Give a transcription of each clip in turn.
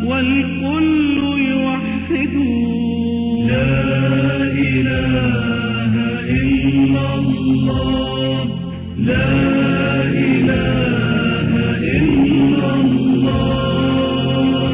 والكل يوحد لا إله إلا الله لا إله إلا الله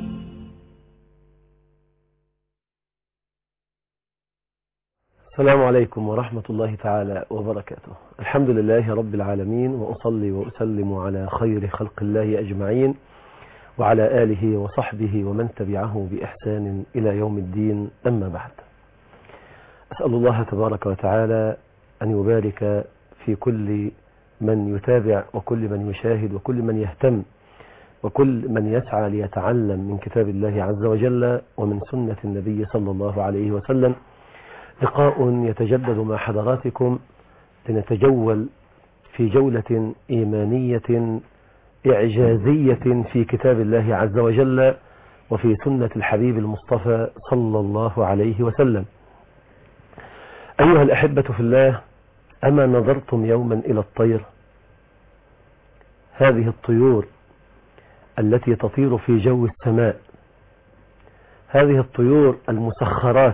السلام عليكم ورحمة الله تعالى وبركاته الحمد لله رب العالمين وأصلي وأسلم على خير خلق الله أجمعين وعلى آله وصحبه ومن تبعه بإحسان إلى يوم الدين أما بعد أسأل الله تبارك وتعالى أن يبارك في كل من يتابع وكل من يشاهد وكل من يهتم وكل من يسعى ليتعلم من كتاب الله عز وجل ومن سنة النبي صلى الله عليه وسلم لقاء يتجدد مع حضراتكم لنتجول في جولة إيمانية إعجازية في كتاب الله عز وجل وفي سنة الحبيب المصطفى صلى الله عليه وسلم أيها الأحبة في الله أما نظرتم يوما إلى الطير هذه الطيور التي تطير في جو السماء هذه الطيور المسخرات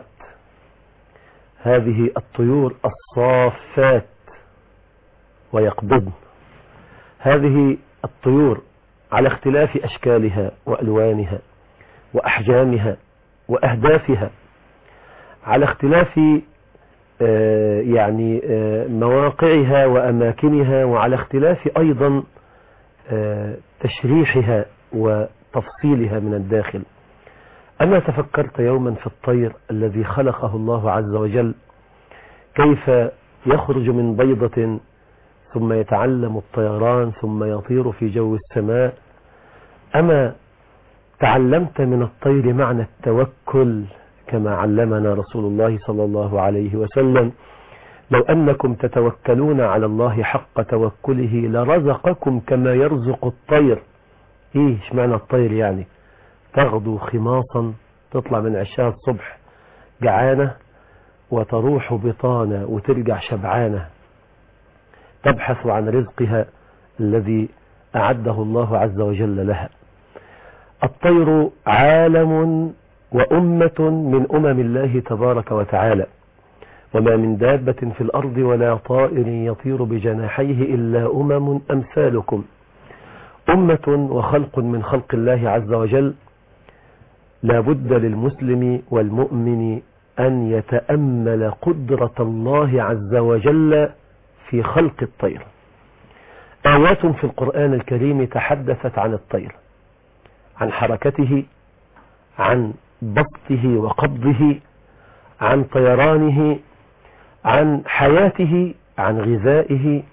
هذه الطيور الصافات ويقبضن هذه الطيور على اختلاف أشكالها وألوانها وأحجامها وأهدافها على اختلاف آه يعني آه مواقعها وأماكنها وعلى اختلاف أيضا آه تشريحها وتفصيلها من الداخل أما تفكرت يوما في الطير الذي خلقه الله عز وجل كيف يخرج من بيضة ثم يتعلم الطيران ثم يطير في جو السماء أما تعلمت من الطير معنى التوكل كما علمنا رسول الله صلى الله عليه وسلم لو أنكم تتوكلون على الله حق توكله لرزقكم كما يرزق الطير إيه معنى الطير يعني تغدو خماصا تطلع من عشاء الصبح جعانة وتروح بطانة وترجع شبعانة تبحث عن رزقها الذي أعده الله عز وجل لها الطير عالم وأمة من أمم الله تبارك وتعالى وما من دابة في الأرض ولا طائر يطير بجناحيه إلا أمم أمثالكم أمة وخلق من خلق الله عز وجل لا بد للمسلم والمؤمن أن يتأمل قدرة الله عز وجل في خلق الطير آيات في القرآن الكريم تحدثت عن الطير عن حركته عن بسطه وقبضه عن طيرانه عن حياته عن غذائه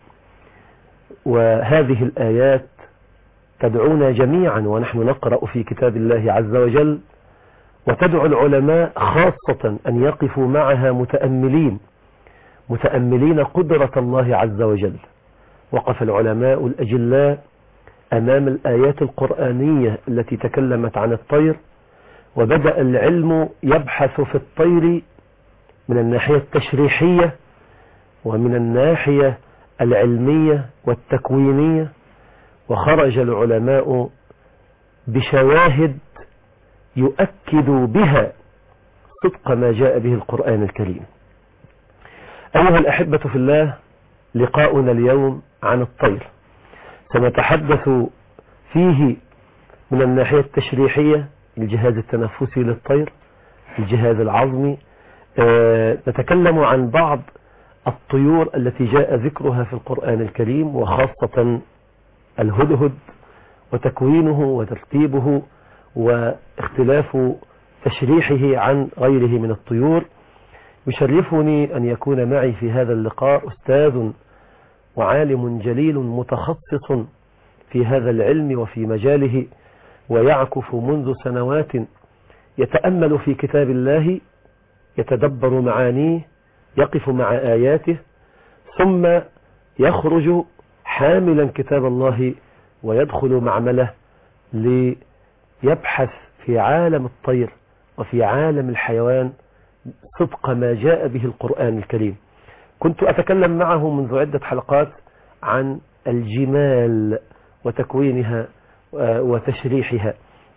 وهذه الآيات تدعونا جميعا ونحن نقرأ في كتاب الله عز وجل وتدعو العلماء خاصة أن يقفوا معها متأملين متأملين قدرة الله عز وجل وقف العلماء الأجلاء أمام الآيات القرآنية التي تكلمت عن الطير وبدأ العلم يبحث في الطير من الناحية التشريحية ومن الناحية العلمية والتكوينية وخرج العلماء بشواهد يؤكد بها صدق ما جاء به القرآن الكريم أيها الأحبة في الله لقاؤنا اليوم عن الطير سنتحدث فيه من الناحية التشريحية الجهاز التنفسي للطير الجهاز العظمي أه نتكلم عن بعض الطيور التي جاء ذكرها في القرآن الكريم وخاصة الهدهد وتكوينه وترتيبه واختلاف تشريحه عن غيره من الطيور يشرفني أن يكون معي في هذا اللقاء أستاذ وعالم جليل متخصص في هذا العلم وفي مجاله ويعكف منذ سنوات يتأمل في كتاب الله يتدبر معانيه يقف مع آياته ثم يخرج حاملا كتاب الله ويدخل معمله ليبحث في عالم الطير وفي عالم الحيوان صدق ما جاء به القرآن الكريم كنت أتكلم معه منذ عدة حلقات عن الجمال وتكوينها وتشريحها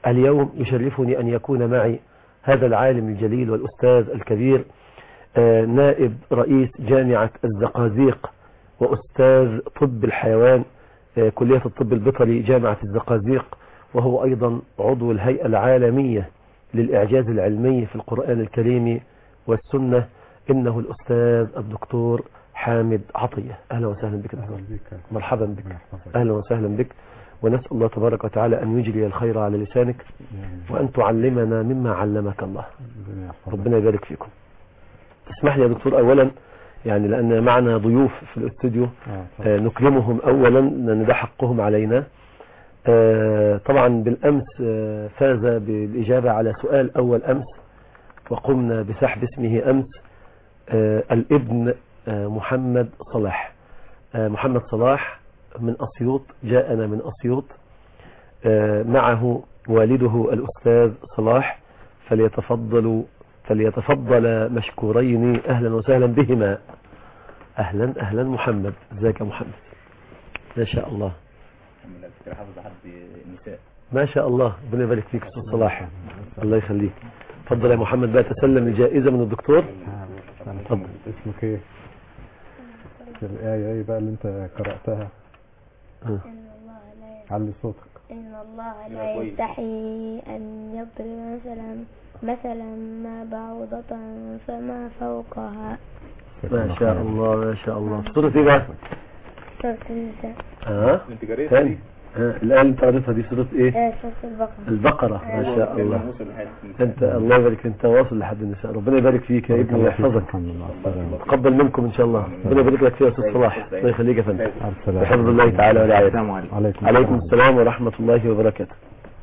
اليوم يشرفني أن يكون معي هذا العالم الجليل والأستاذ الكبير آه، نائب رئيس جامعة الزقازيق وأستاذ طب الحيوان آه، كلية الطب البيطري جامعة الزقازيق وهو أيضا عضو الهيئة العالمية للإعجاز العلمي في القرآن الكريم والسنة إنه الأستاذ الدكتور حامد عطية أهلا وسهلا بك دكتور مرحبا بك أهلا وسهلا بك ونسأل الله تبارك وتعالى أن يجري الخير على لسانك وأن تعلمنا مما علمك الله ربنا يبارك فيكم اسمح لي يا دكتور أولا يعني لأن معنا ضيوف في الاستوديو آه، نكرمهم أولا لأن ده حقهم علينا آه، طبعا بالأمس آه، فاز بالإجابة على سؤال أول أمس وقمنا بسحب اسمه أمس آه، الابن آه، محمد صلاح آه، محمد صلاح من أسيوط جاءنا من أسيوط آه، معه والده الأستاذ صلاح فليتفضلوا فليتفضل مشكورين أهلا وسهلا بهما أهلا أهلا محمد ازيك يا محمد ما شاء الله الحمد لله كنت حافظ لحد النساء ما شاء الله ربنا يبارك فيك استاذ صلاح الله يخليك اتفضل يا محمد بقى تسلم الجائزة من الدكتور اتفضل. اسمك ايه الآية ايه بقى اللي انت قرأتها آه. إن الله لا علي صوتك إن الله يا لا كويس. يستحي أن يضرب مثلا مثلا ما بعوضة فما فوقها ما شاء الله ما شاء الله سورة ايه بقى سورة النساء ها انت قريتها ثاني دي ها الآن انت قريتها دي سورة ايه آه، سورة البقرة البقرة ما شاء كان الله موصل لحد النساء. انت الله يبارك انت واصل لحد النساء ربنا يبارك فيك يا ابني ويحفظك الحمد لله السلام تقبل منكم ان شاء الله ربنا يبارك لك فيها يا استاذ صلاح الله يخليك يا فندم السلام بحفظ الله تعالى ورعايته السلام عليكم عليكم عليكم السلام ورحمة الله وبركاته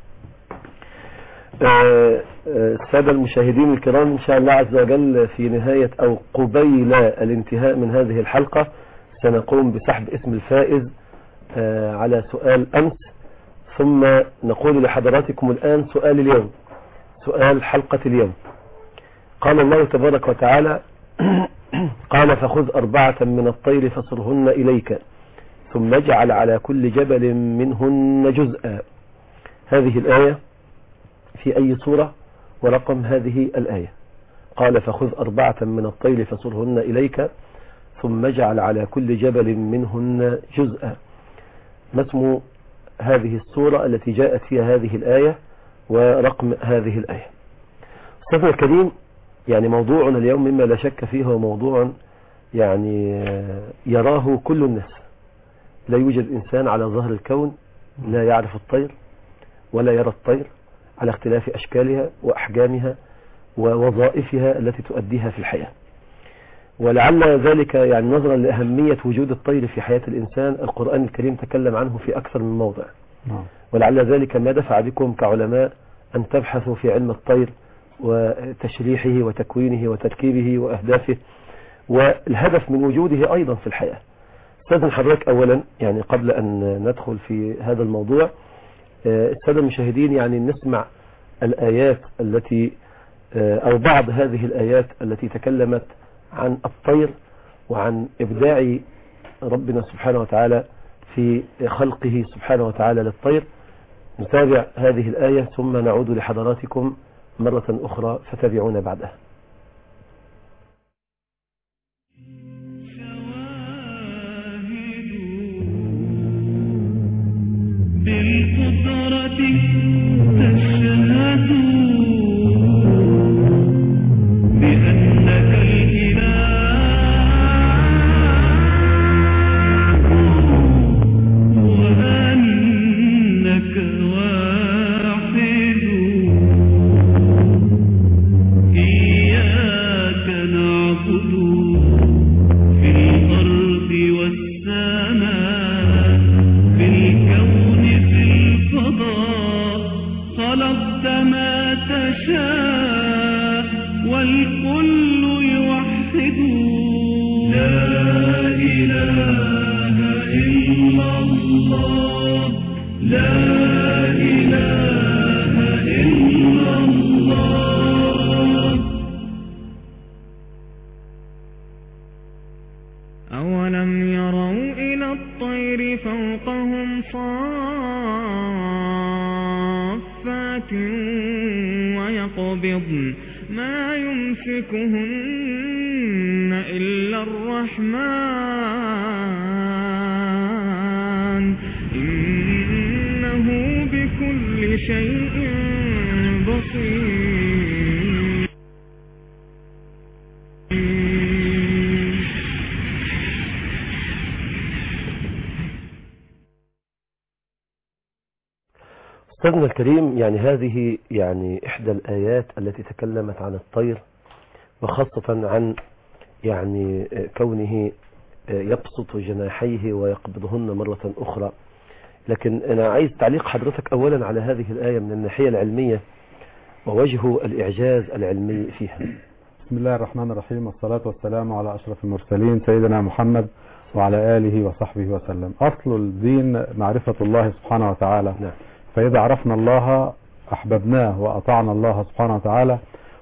آه، آه، السادة المشاهدين الكرام إن شاء الله عز وجل في نهاية أو قبيل الانتهاء من هذه الحلقة سنقوم بسحب اسم الفائز آه، على سؤال أمس ثم نقول لحضراتكم الآن سؤال اليوم سؤال حلقة اليوم قال الله تبارك وتعالى قال فخذ أربعة من الطير فصرهن إليك ثم اجعل على كل جبل منهن جزءا هذه الآية في أي سورة ورقم هذه الآية قال فخذ أربعة من الطير فصرهن إليك ثم اجعل على كل جبل منهن جزءا ما اسم هذه السورة التي جاءت فيها هذه الآية ورقم هذه الآية أستاذنا الكريم يعني موضوعنا اليوم مما لا شك فيه هو موضوع يعني يراه كل الناس لا يوجد إنسان على ظهر الكون لا يعرف الطير ولا يرى الطير على اختلاف أشكالها وأحجامها ووظائفها التي تؤديها في الحياة ولعل ذلك يعني نظرا لأهمية وجود الطير في حياة الإنسان القرآن الكريم تكلم عنه في أكثر من موضع نعم ولعل ذلك ما دفع بكم كعلماء أن تبحثوا في علم الطير وتشريحه وتكوينه وتركيبه وأهدافه والهدف من وجوده أيضا في الحياة استاذن حضرتك أولا يعني قبل أن ندخل في هذا الموضوع آه، السادة المشاهدين يعني نسمع الآيات التي آه، أو بعض هذه الآيات التي تكلمت عن الطير وعن إبداع ربنا سبحانه وتعالى في خلقه سبحانه وتعالى للطير نتابع هذه الآية ثم نعود لحضراتكم مرة أخرى فتابعونا بعدها بالقدرة تشهد بأنك الإله وأنك واحد إياك نعبد في الأرض والسماء في الكون في الفضاء خلقت ما تشاء والكل يوحد لا إله إلا الله لا إله إلا الله أولم يروا إلى الطير فوقهم صافات سكرات ويقبضن ما يمسكهن إلا الرحمن إنه بكل شيء بصير أستاذنا الكريم يعني هذه يعني إحدى الآيات التي تكلمت عن الطير وخاصة عن يعني كونه يبسط جناحيه ويقبضهن مرة أخرى لكن أنا عايز تعليق حضرتك أولا على هذه الآية من الناحية العلمية ووجه الإعجاز العلمي فيها بسم الله الرحمن الرحيم والصلاة والسلام على أشرف المرسلين سيدنا محمد وعلى آله وصحبه وسلم أصل الدين معرفة الله سبحانه وتعالى نعم فإذا عرفنا الله أحببناه وأطعنا الله سبحانه وتعالى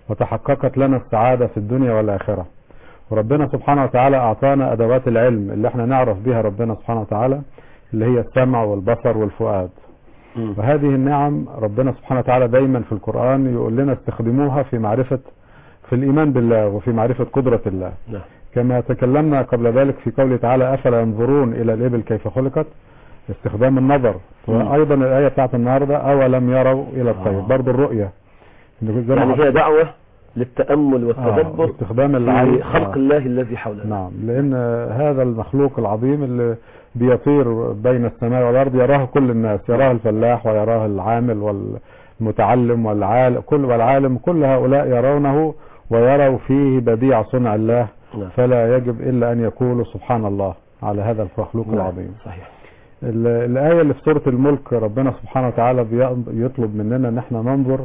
وتحققت لنا السعادة في الدنيا والآخرة وربنا سبحانه وتعالى أعطانا أدوات العلم اللي احنا نعرف بها ربنا سبحانه وتعالى اللي هي السمع والبصر والفؤاد مم. وهذه النعم ربنا سبحانه وتعالى دايما في القرآن يقول لنا استخدموها في معرفة في الإيمان بالله وفي معرفة قدرة الله نعم كما تكلمنا قبل ذلك في قوله تعالى أفلا ينظرون إلى الإبل كيف خلقت استخدام النظر مم. وأيضا الآية بتاعت النهاردة أولم يروا إلى الطير آه. برضو الرؤية إن زي ما يعني حضرتك- هي دعوة للتأمل آه، والتدبر استخدام في العين خلق آه. الله الذي حولنا نعم لأن هذا المخلوق العظيم اللي بيطير بين السماء والأرض يراه كل الناس يراه الفلاح ويراه العامل والمتعلم والعالم كل والعالم كل هؤلاء يرونه ويروا فيه بديع صنع الله نعم. فلا يجب إلا أن يقولوا سبحان الله على هذا المخلوق نعم. العظيم صحيح ال- الآية اللي في سورة الملك ربنا سبحانه وتعالى بي- يطلب مننا ان احنا ننظر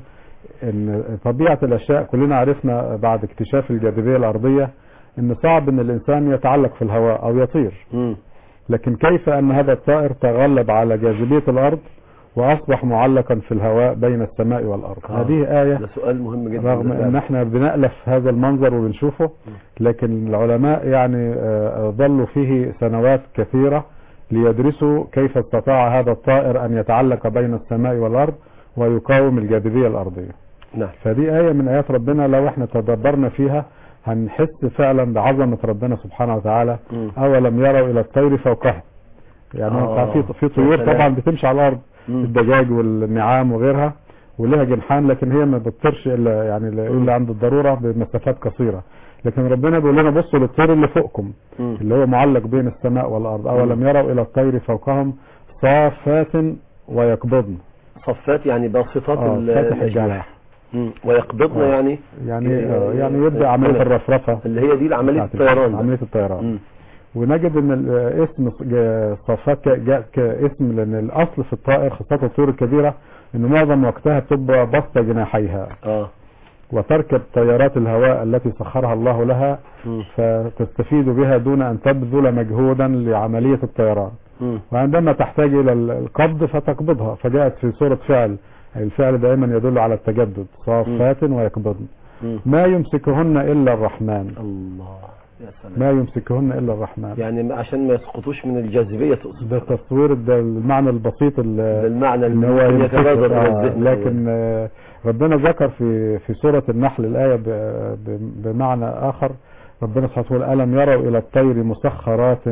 ان طبيعة الاشياء كلنا عرفنا بعد اكتشاف الجاذبية الارضية ان صعب ان الانسان يتعلق في الهواء او يطير مم. لكن كيف ان هذا الطائر تغلب على جاذبية الارض واصبح معلقا في الهواء بين السماء والارض آه. هذه آية ده سؤال مهم جدا رغم ان احنا بنألف هذا المنظر وبنشوفه لكن العلماء يعني آه، ظلوا فيه سنوات كثيرة ليدرسوا كيف استطاع هذا الطائر ان يتعلق بين السماء والارض ويقاوم الجاذبية الارضية نعم فدي آية من آيات ربنا لو احنا تدبرنا فيها هنحس فعلا بعظمة ربنا سبحانه وتعالى مم. أولم يروا إلى الطير فوقهم يعني آه. في في طيور يا سلام. طبعا بتمشي على الأرض مم. الدجاج والنعام وغيرها ولها جنحان لكن هي ما بتطيرش الا يعني الا عند الضروره بمسافات قصيره لكن ربنا بيقول لنا بصوا للطير اللي فوقكم مم. اللي هو معلق بين السماء والارض اولم يروا الى الطير فوقهم صافات ويقبضن صفات يعني باسطات اه ال- فاتح الأجنحة. الجناح مم. ويقبضن آه. يعني يعني آه، آه يعني يبدا آه، عمليه آه. الرفرفه اللي هي دي عملية بتاعت الطيران ده. عمليه الطيران مم. ونجد ان ال- اسم جا- صفات ك- جاء كاسم لان الاصل في الطائر خاصه الطيور الكبيره ان معظم وقتها بتبقى بسط جناحيها اه وتركب طيارات الهواء التي سخرها الله لها مم. فتستفيد بها دون ان تبذل مجهودا لعملية الطيران مم. وعندما تحتاج الى ال- القبض فتقبضها فجاءت في صورة فعل أي الفعل دائما يدل على التجدد صافات ويقبضن مم. ما يمسكهن الا الرحمن الله يا سلام ما يمسكهن الا الرحمن يعني عشان ما يسقطوش من الجاذبية تقصد ده تصوير ده المعنى البسيط ال- بالمعنى ان هو اللي يتبادر يمسك- الى آه، الذهن لكن آه، ربنا ذكر في في سورة النحل الآية ب- ب- بمعنى آخر ربنا سبحانه وتعالى ألم يروا إلى الطير مسخرات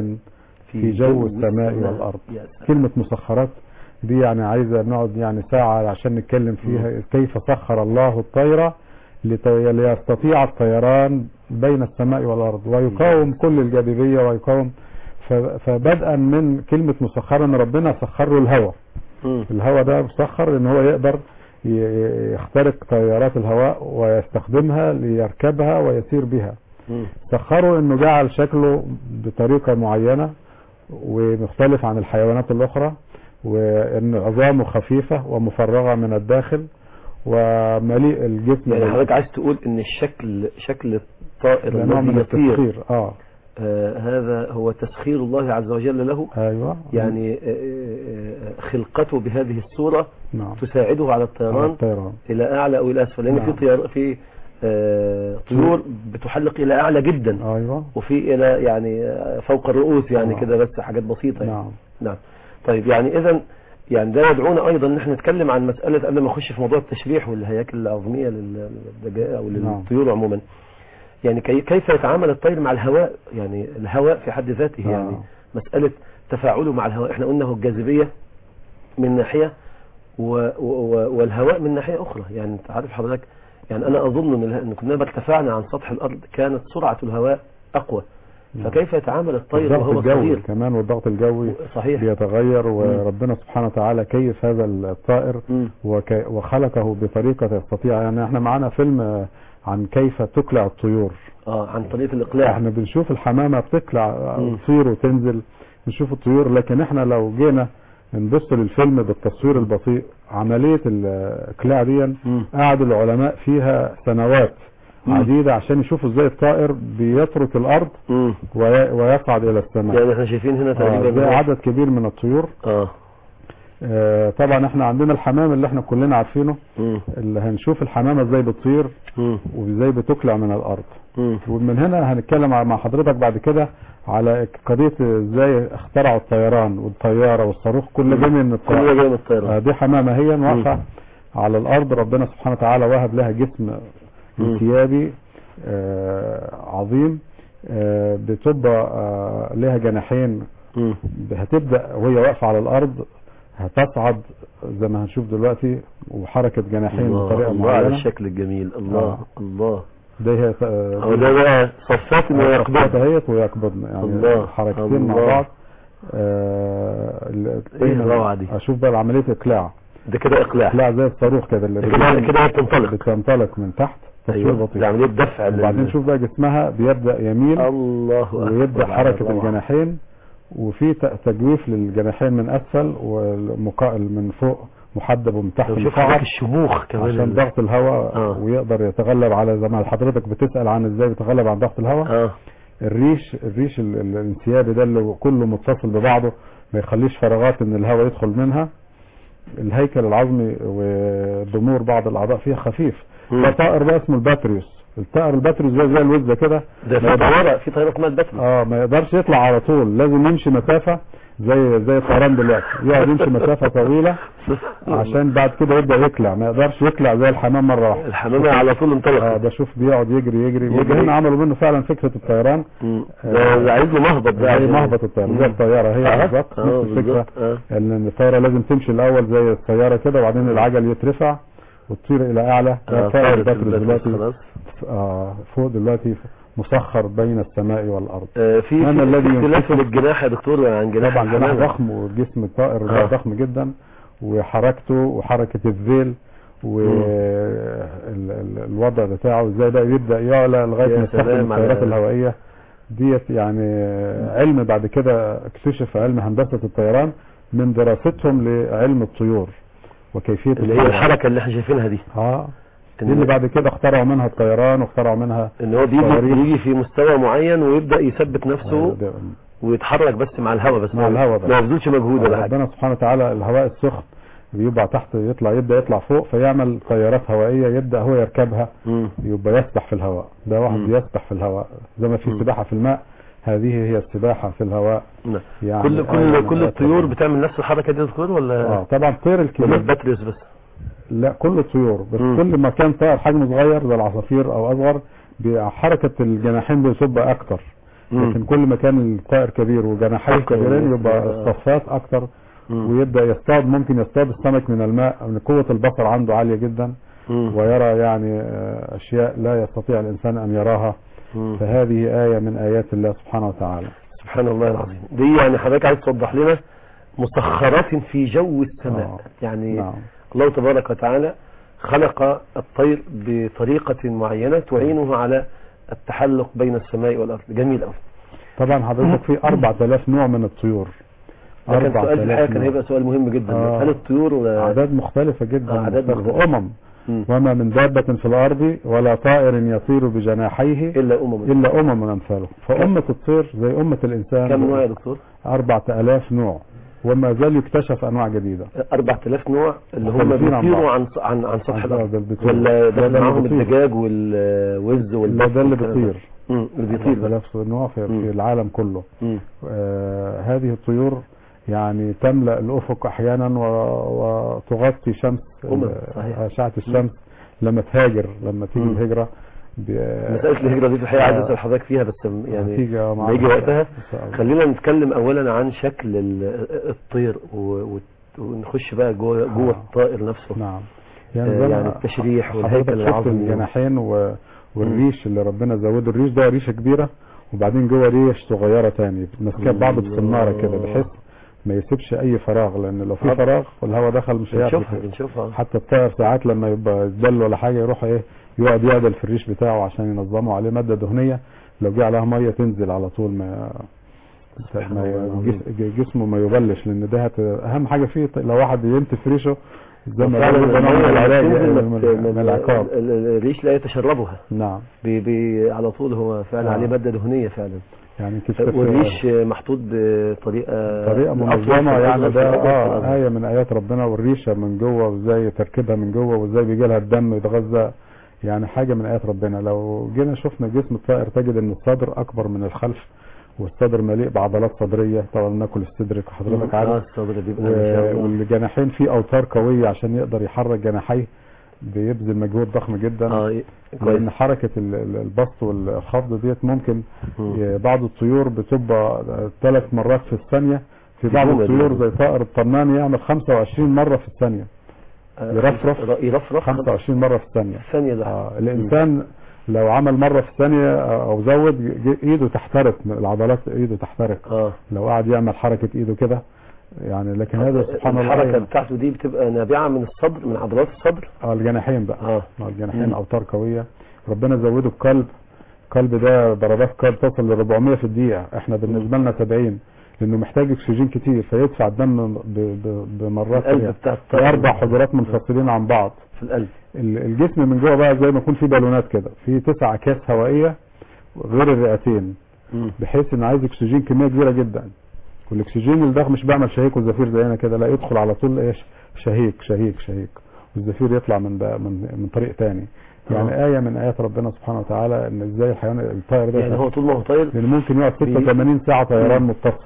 في جو السماء والأرض يا سلام. كلمة مسخرات دي يعني عايزة نقعد يعني ساعة عشان نتكلم فيها كيف سخر الله الطير لت- ليستطيع الطيران بين السماء والأرض ويقاوم كل الجاذبية ويقاوم ف- فبدءا من كلمة مسخرة ان ربنا سخر له الهواء مم. الهواء ده مسخر ان هو يقدر ي- يخترق طيارات الهواء ويستخدمها ليركبها ويسير بها مم. سخره انه جعل شكله بطريقة معينة ومختلف عن الحيوانات الاخرى وان عظامه خفيفة ومفرغة من الداخل ومليء الجسم يعني بال- حضرتك عايز تقول ان الشكل شكل الطائر ده نوع من الذي يطير التسخير اه آه هذا هو تسخير الله عز وجل له ايوه يعني آه، آه، آه، خلقته بهذه الصورة نعم تساعده على على الطيران الطيران الى اعلى او الى اسفل لان نعم. في طيار في آه، طيور بتحلق الى اعلى جدا ايوه وفي الى يعني آه، فوق الرؤوس يعني آه. كده بس حاجات بسيطة يعني. نعم نعم طيب يعني اذا يعني ده يدعونا ايضا ان احنا نتكلم عن مساله قبل ما نخش في موضوع التشريح والهياكل العظميه لل- للدجاجه او نعم. للطيور عموما يعني كي كيف يتعامل الطير مع الهواء يعني الهواء في حد ذاته آه. يعني مساله تفاعله مع الهواء احنا قلنا هو الجاذبيه من ناحيه و و و والهواء من ناحيه اخرى يعني انت عارف حضرتك يعني انا اظن ان اله- ان كنا ارتفعنا عن سطح الارض كانت سرعه الهواء اقوى نعم. فكيف يتعامل الطير الضغط وهو الجوي صغير كمان والضغط الجوي صحيح بيتغير وربنا سبحانه وتعالى كيف هذا الطائر مم. وك- وخلقه بطريقة يستطيع يعني احنا معانا فيلم آه، عن كيف تقلع الطيور اه عن طريقه الاقلاع احنا بنشوف الحمامة بتقلع آه، مم. تطير وتنزل نشوف الطيور لكن احنا لو جينا نبص للفيلم بالتصوير البطيء عملية الاقلاع دي مم. قعد العلماء فيها سنوات مم. عديدة عشان يشوفوا ازاي الطائر بيترك الارض مم. وي- ويصعد الى السماء يعني احنا شايفين هنا آه، تقريبا ده عدد كبير من الطيور اه آه، طبعا احنا عندنا الحمام اللي احنا كلنا عارفينه مم. اللي هنشوف الحمامة ازاي بتطير مم. وازاي بتقلع من الارض مم. ومن هنا هنتكلم مع حضرتك بعد كده على قضية ازاي اخترعوا الطيران والطيارة والصاروخ كل ده من كل ده الطيران جاي من آه، الطيران دي حمامة هي واقفة على الارض ربنا سبحانه وتعالى وهب لها جسم مم. انسيابي آه، عظيم آه، بتبقى آه، لها جناحين مم. هتبدأ وهي واقفة على الأرض هتصعد زي ما هنشوف دلوقتي وحركة جناحين الله بطريقة الله على معينة الشكل الجميل الله آه. الله ده هي هو ده بقى صفات ويقبض اهيت ويقبض يعني الله، حركتين مع الله. بعض آه ال- إيه الروعة دي؟ اشوف بقى عملية اقلاع ده كده اقلاع اقلاع زي الصاروخ كده اللي ده كده كده هي بتنطلق بتنطلق من تحت تصوير ايوه بطيء ده عمليه دفع لل- وبعدين شوف بقى جسمها بيبدأ يميل الله أكبر ويبدأ على حركة الروعة. الجناحين وفي ت- تجويف للجناحين من اسفل والمقائل من فوق محدب ومن تحت لو شوف مقعر حضرتك الشموخ كمان عشان ال- ضغط الهواء آه. ويقدر يتغلب على زي ما حضرتك بتسأل عن ازاي بيتغلب عن ضغط الهواء اه الريش الريش ال- ال- الانسيابي ده اللي كله متصل ببعضه ما يخليش فراغات ان الهواء يدخل منها الهيكل العظمي وضمور بعض الاعضاء فيها خفيف مم. ده طائر بقى اسمه الباتريوس الطائر الباتريوس ده زي الوزه كده ده في طياره في طياره اسمها الباتري اه ما يقدرش يطلع على طول لازم يمشي مسافة زي زي الطيران دلوقتي يقعد يمشي مسافة طويلة عشان بعد كده يبدأ يقلع ما يقدرش يقلع زي الحمام مرة واحدة الحمامه على طول اه انطلقت بشوف بيقعد يجري يجري يجري. وده هنا عملوا منه فعلا فكرة الطيران مم. ده ده عايز له مهبط ده زي عشان- مهبط الطيران زي مم. الطيارة هي آه، بالظبط آه، نفس الفكرة بالظبط، آه. ان الطيارة لازم تمشي الاول زي السيارة كده وبعدين العجل يترفع وتطير الى اعلى آه، طائر طائرة الباتريس الباتريس دلوقتي خلاص. آه، فوق دلوقتي مسخر بين السماء والارض آه، في في أنا الذي في اختلاف يمسكه- الجناح يا دكتور عن جناح طبعا جناح الحمامة. ضخم وجسم الطائر آه. ده ضخم جدا وحركته وحركة الذيل والوضع بتاعه ازاي بقى يبدأ يعلى لغاية يا ما يستخدم سلام الطيارات على- الهوائية ديت يعني علم بعد كده اكتشف علم هندسة الطيران من دراستهم لعلم الطيور وكيفية اللي هي الطيران. الحركه اللي احنا شايفينها دي اه إن- دي اللي بعد كده اخترعوا منها الطيران واخترعوا منها ان هو بيجي صواريخ. بيجي في مستوى معين ويبدا يثبت نفسه ده- ويتحرك بس مع الهواء بس مع الهواء بس. ما يبذلش مجهود ولا حاجه ربنا سبحانه وتعالى الهواء السخن بيبقى تحت يطلع يبدأ يطلع فوق فيعمل طيارات هوائية يبدأ هو يركبها مم. يبقى يسبح في الهواء ده واحد مم. يسبح في الهواء زي ما في مم. سباحة في الماء هذه هي السباحة في الهواء نعم. يعني كل آية كل من كل آيات الطيور ربنا. بتعمل نفس الحركه دي يا دكتور ولا اه طبعا الطير ولا الكبير الباتريوس بس لا كل الطيور بس مم. كل ما كان طائر حجمه صغير زي العصافير او اصغر بي- حركة الجناحين بتبقى اكتر مم. لكن كل ما كان الطائر كبير وجناحيه أكتر كبيرين من- يبقى آه. الصفات اكتر مم. ويبدأ يصطاد ممكن يصطاد السمك من الماء من قوة البصر عنده عالية جدا مم. ويرى يعني آه، أشياء لا يستطيع الإنسان أن يراها مم. فهذه آية من آيات الله سبحانه وتعالى سبحان الله العظيم دي يعني حضرتك عايز توضح لنا مسخرات في جو السماء آه. يعني نعم الله تبارك وتعالى خلق الطير بطريقة معينة تعينه على التحلق بين السماء والأرض جميل أوي طبعا حضرتك في 4000 نوع من الطيور ده كان سؤال في الحقيقة كان نوع. هيبقى سؤال مهم جدا آه. هل الطيور ولا- أعداد مختلفة جدا آه، أعداد مختلفة. مختلفة. أمم مم. وما من دابة في الأرض ولا طائر يطير بجناحيه إلا أمم إلا أمم أمثاله فأمة الطير زي أمة الإنسان كم نوع يا دكتور 4000 نوع وما زال يكتشف أنواع جديدة 4000 نوع اللي هم مختلفين عن بيطيروا بعض. عن عن عن سطح عن الأرض بعض البطيور. ولا ده ده اللي معاهم بيطير. الدجاج والوز لا والبط ده اللي والكلام ده. بيطير مم، اللي بيطير بس. 4000 نوع في, مم. في العالم كله مم. آه هذه الطيور يعني تملأ الأفق أحيانا و- وتغطي شمس أمم، ال- صحيح. أشعة الشمس لما تهاجر لما تيجي مم. الهجرة ب- مسألة الهجرة دي في الحقيقة عايز آه. أسأل حضرتك فيها بس يعني هتيجي لما معانا يجي وقتها إن شاء الله. خلينا نتكلم أولا عن شكل ال- الطير و- و- ونخش بقى جوه جوه آه. الطائر نفسه نعم آه، زي ما يعني التشريح والهيكل حضرتك شفت العظمي الجناحين و... والريش اللي ربنا زوده الريش ده ريشه كبيره وبعدين جوه ريش صغيره تاني ماسكه بعض بسناره كده بحيث ما يسيبش اي فراغ لان لو في آه. فراغ والهواء دخل مش هيعرف بنشوفها يخرج. بنشوفها حتى الطائر ساعات لما يبقى يتدل ولا حاجه يروح ايه يقعد يعدل في الريش بتاعه عشان ينظمه عليه ماده دهنيه لو جه عليها ميه تنزل على طول ما سبحان ما الله العظيم. جس- جسمه ما يبلش لان ده هت- اهم حاجه فيه لو واحد ينتف ريشه زي ما فعلا بيقولوا ده نوع من المية اللي العلاج بتنزل يعني ما من بت- من ما- العقاب ال- ال- الريش لا يتشربها نعم بي بي على طول هو فعلا آه. عليه مادة دهنية فعلا يعني كشف والريش محطوط بطريقة طريقة أطول منظمة في يعني الأصغر ده في الأصغر في اه الأصغر. آية من آيات ربنا والريشة من جوه وازاي تركيبها من جوه وازاي بيجي لها الدم يتغذى يعني حاجة من آيات ربنا لو جينا شفنا جسم الطائر تجد ان الصدر أكبر من الخلف والصدر مليء بعضلات صدرية طبعا ناكل الصدر حضرتك اه عارف الصدر بيبقى ما شاء و- الله والجناحين فيه أوتار قوية عشان يقدر يحرك جناحيه بيبذل مجهود ضخم جدا اه كويس لأن حركة ال- ال- البسط والخفض ديت ممكن مم. ي- بعض الطيور بتبقى ثلاث مرات في الثانية في بعض دي الطيور جملة. زي طائر الطنان يعمل 25 مرة في الثانية آه، يرفرف. يرفرف 25 مرة في الثانية ثانية ده آه الإنسان لو عمل مرة في الثانية آه، أو زود ج- إيده تحترق العضلات إيده تحترق اه لو قعد يعمل حركة إيده كده يعني لكن هذا سبحان الحركة الله بتاعته دي بتبقى نابعة من الصدر من عضلات الصدر آه الجناحين بقى اه آه، الجناحين مم. أوتار قوية ربنا زوده بقلب قلب ده ضربات قلب تصل ل 400 في الدقيقة احنا بالنسبة لنا 70 لانه محتاج اكسجين كتير فيدفع الدم ب- ب- بمرات القلب سريعة. بتاع في الطائر. اربع حجرات منفصلين عن بعض في القلب ال- الجسم من جوه بقى زي ما يكون فيه بالونات كده في تسع اكياس هوائية غير الرئتين مم. بحيث انه عايز اكسجين كمية كبيرة جدا والاكسجين اللي ده مش بيعمل شهيق والزفير زينا كده لا يدخل على طول ايش شهيق شهيق شهيق والزفير يطلع من ده من, من طريق تاني يعني آه. آية من آيات ربنا سبحانه وتعالى ان ازاي الحيوان الطائر ده يعني هو طول ما هو طاير لان ممكن يقعد بي- 86 ساعة طيران مم. متصل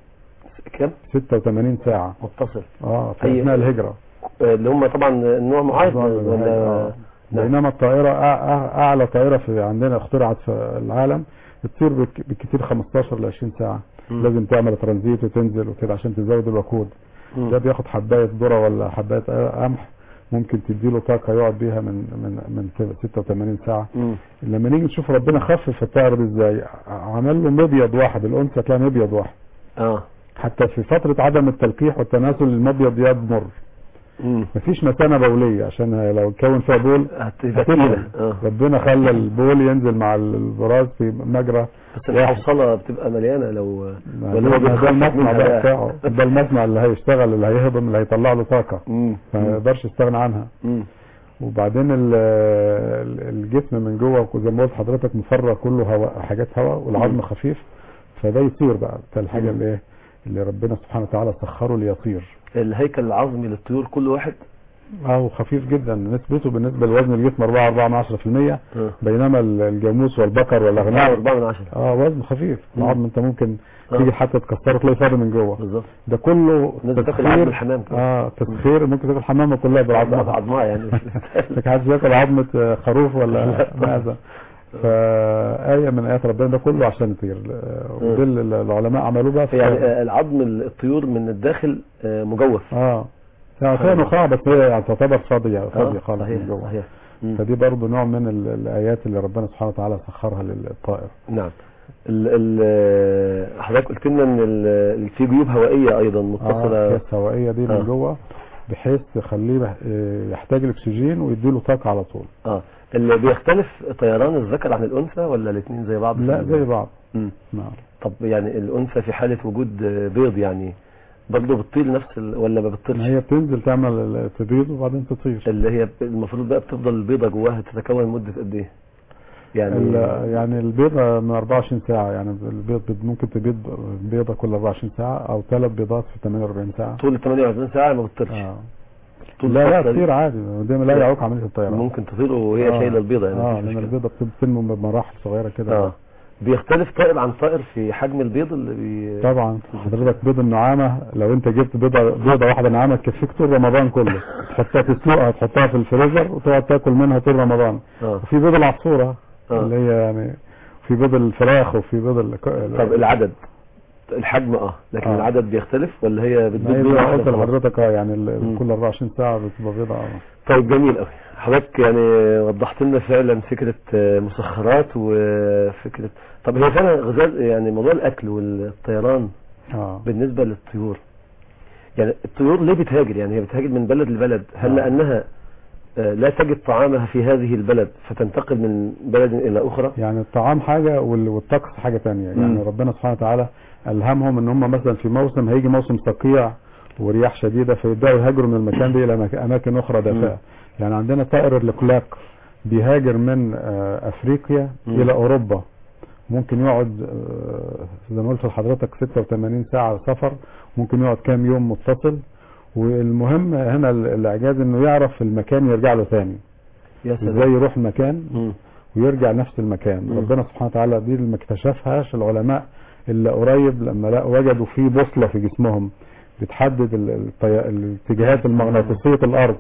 كم 86 ساعة متصل اه في أي- اثناء الهجرة آه، اللي هم طبعا نوع معاد ولا آه. نعم. بينما الطائرة أع- أع- اعلى طائرة في عندنا اخترعت في العالم بتطير بالك- بالكتير 15 ل 20 ساعة مم. لازم تعمل ترانزيت وتنزل وكده عشان تزود الوقود مم. ده بياخد حباية ذرة ولا حباية قمح ممكن تديله طاقة يقعد بيها من من من 86 ساعة مم. لما نيجي نشوف ربنا خفف الطائر ده ازاي عمل له مبيض واحد الانثى تلاقي مبيض واحد اه حتى في فترة عدم التلقيح والتناسل المبيض يضمر مم. مفيش مثانة بولية عشان لو اتكون فيها بول هتبقى هتنزل تقيلة اه ربنا خلى البول ينزل مع البراز في مجرى بس الحوصلة بتبقى مليانة لو ولا ده هو بيخفف المصنع منها ده بقى. بتاعه ده المصنع اللي هيشتغل اللي هيهضم اللي هيطلع له طاقة مم. فما يقدرش يستغنى عنها مم. وبعدين ال- ال- الجسم من جوه زي ما قلت حضرتك مفرغ كله هواء حاجات هواء والعظم مم. خفيف فده يطير بقى ده الحاجة مم. اللي ايه اللي ربنا سبحانه وتعالى سخره ليطير الهيكل العظمي للطيور كل واحد اه خفيف جدا نسبته بالنسبة لوزن الجسم 4 4 من 10% اه بينما ال- الجاموس والبقر والاغنام 4 من 10 اه وزن خفيف مم. العظم انت ممكن آه. تيجي حتى تكسره تلاقي فاضي من جوه بالظبط ده كله الناس بتاكل عظم الحمام كده. اه تسخير ممكن تاكل حمامه كلها بالعظم عظمها يعني لكن حد ياكل عظمة آه، خروف ولا معزة فآية من آيات ربنا ده كله عشان يطير آه، وده اللي العلماء عملوه بقى في يعني آه، العظم الطيور من الداخل آه، مجوف اه يعني فيها نخاع بس هي يعني تعتبر فاضية فاضية اه خالص من صحيح جوه صحيح مم. فدي برضو نوع من ال- الآيات اللي ربنا سبحانه وتعالى سخرها للطائر نعم ال ال حضرتك قلت لنا ان ال- في جيوب هوائيه ايضا اه متصله الكيس هوائية دي آه. من جوه بحيث تخليه بح- آه، يحتاج الاكسجين ويديله طاقة على طول اه اللي بيختلف طيران الذكر عن الانثى ولا الاثنين زي بعض لا زي بعض مم. نعم طب يعني الانثى في حاله وجود آه، بيض يعني برضه بتطير نفس ال... ولا ما ما بتطيرش هي بتنزل تعمل ال- تبيض وبعدين تطير اللي هي المفروض بقى بتفضل البيضه جواها تتكون مده قد ايه يعني ال- يعني البيضة من 24 ساعة يعني البيض بت- ممكن تبيض بيضة كل 24 ساعة أو ثلاث بيضات في 48 ساعة طول ال 48 ساعه ما بتطيرش آه. طول لا لا الفترة دي كتير عادي دي لا لا. يعوق عملية الطيران ممكن تطير وهي آه. شايله البيضه يعني اه مفيش لأن مشكلة. البيضة بتنمو بمراحل صغيرة كده اه بيختلف طائر عن طائر في حجم البيض اللي بي... طبعا حضرتك بيض النعامة لو انت جبت بيضة بيضة واحدة نعامة تكفيك طول رمضان كله تحطها تسلقها تحطها في الفريزر وتقعد تاكل منها طول رمضان اه وفي بيض العصفورة آه. اللي هي يعني في بيض الفراخ وفي بيض ال... طب العدد الحجم اه لكن آه. العدد بيختلف ولا هي ما بتبيض هي بيضة زي ما واحدة قلت خلاص؟ لحضرتك اه يعني ال- مم. كل 24 ساعة بتبقى بيضة اه طيب جميل قوي حضرتك يعني وضحت لنا فعلا فكرة آه، مسخرات وفكرة طب هي فعلا غزال يعني موضوع الأكل والطيران اه بالنسبة للطيور يعني الطيور ليه بتهاجر يعني هي بتهاجر من بلد لبلد هل آه. لأنها آه، لا تجد طعامها في هذه البلد فتنتقل من بلد إلى أخرى يعني الطعام حاجة وال- والطقس حاجة تانية يعني مم. ربنا سبحانه وتعالى ألهمهم ان هم مثلا في موسم هيجي موسم صقيع ورياح شديدة فيبدأوا يهاجروا من المكان ده إلى مك- أماكن أخرى دافئة يعني عندنا طائر الإقلاق بيهاجر من آه، أفريقيا مم. إلى أوروبا ممكن يقعد آه، زي ما قلت لحضرتك 86 ساعة سفر ممكن يقعد كام يوم متصل والمهم هنا ال- الإعجاز إنه يعرف المكان يرجع له تاني يا إزاي سلام يروح المكان مم. ويرجع نفس المكان مم. ربنا سبحانه وتعالى دي اللي ما اكتشفهاش العلماء الا قريب لما لقوا وجدوا في بوصله في جسمهم بتحدد ال- الطي- الاتجاهات المغناطيسيه الارض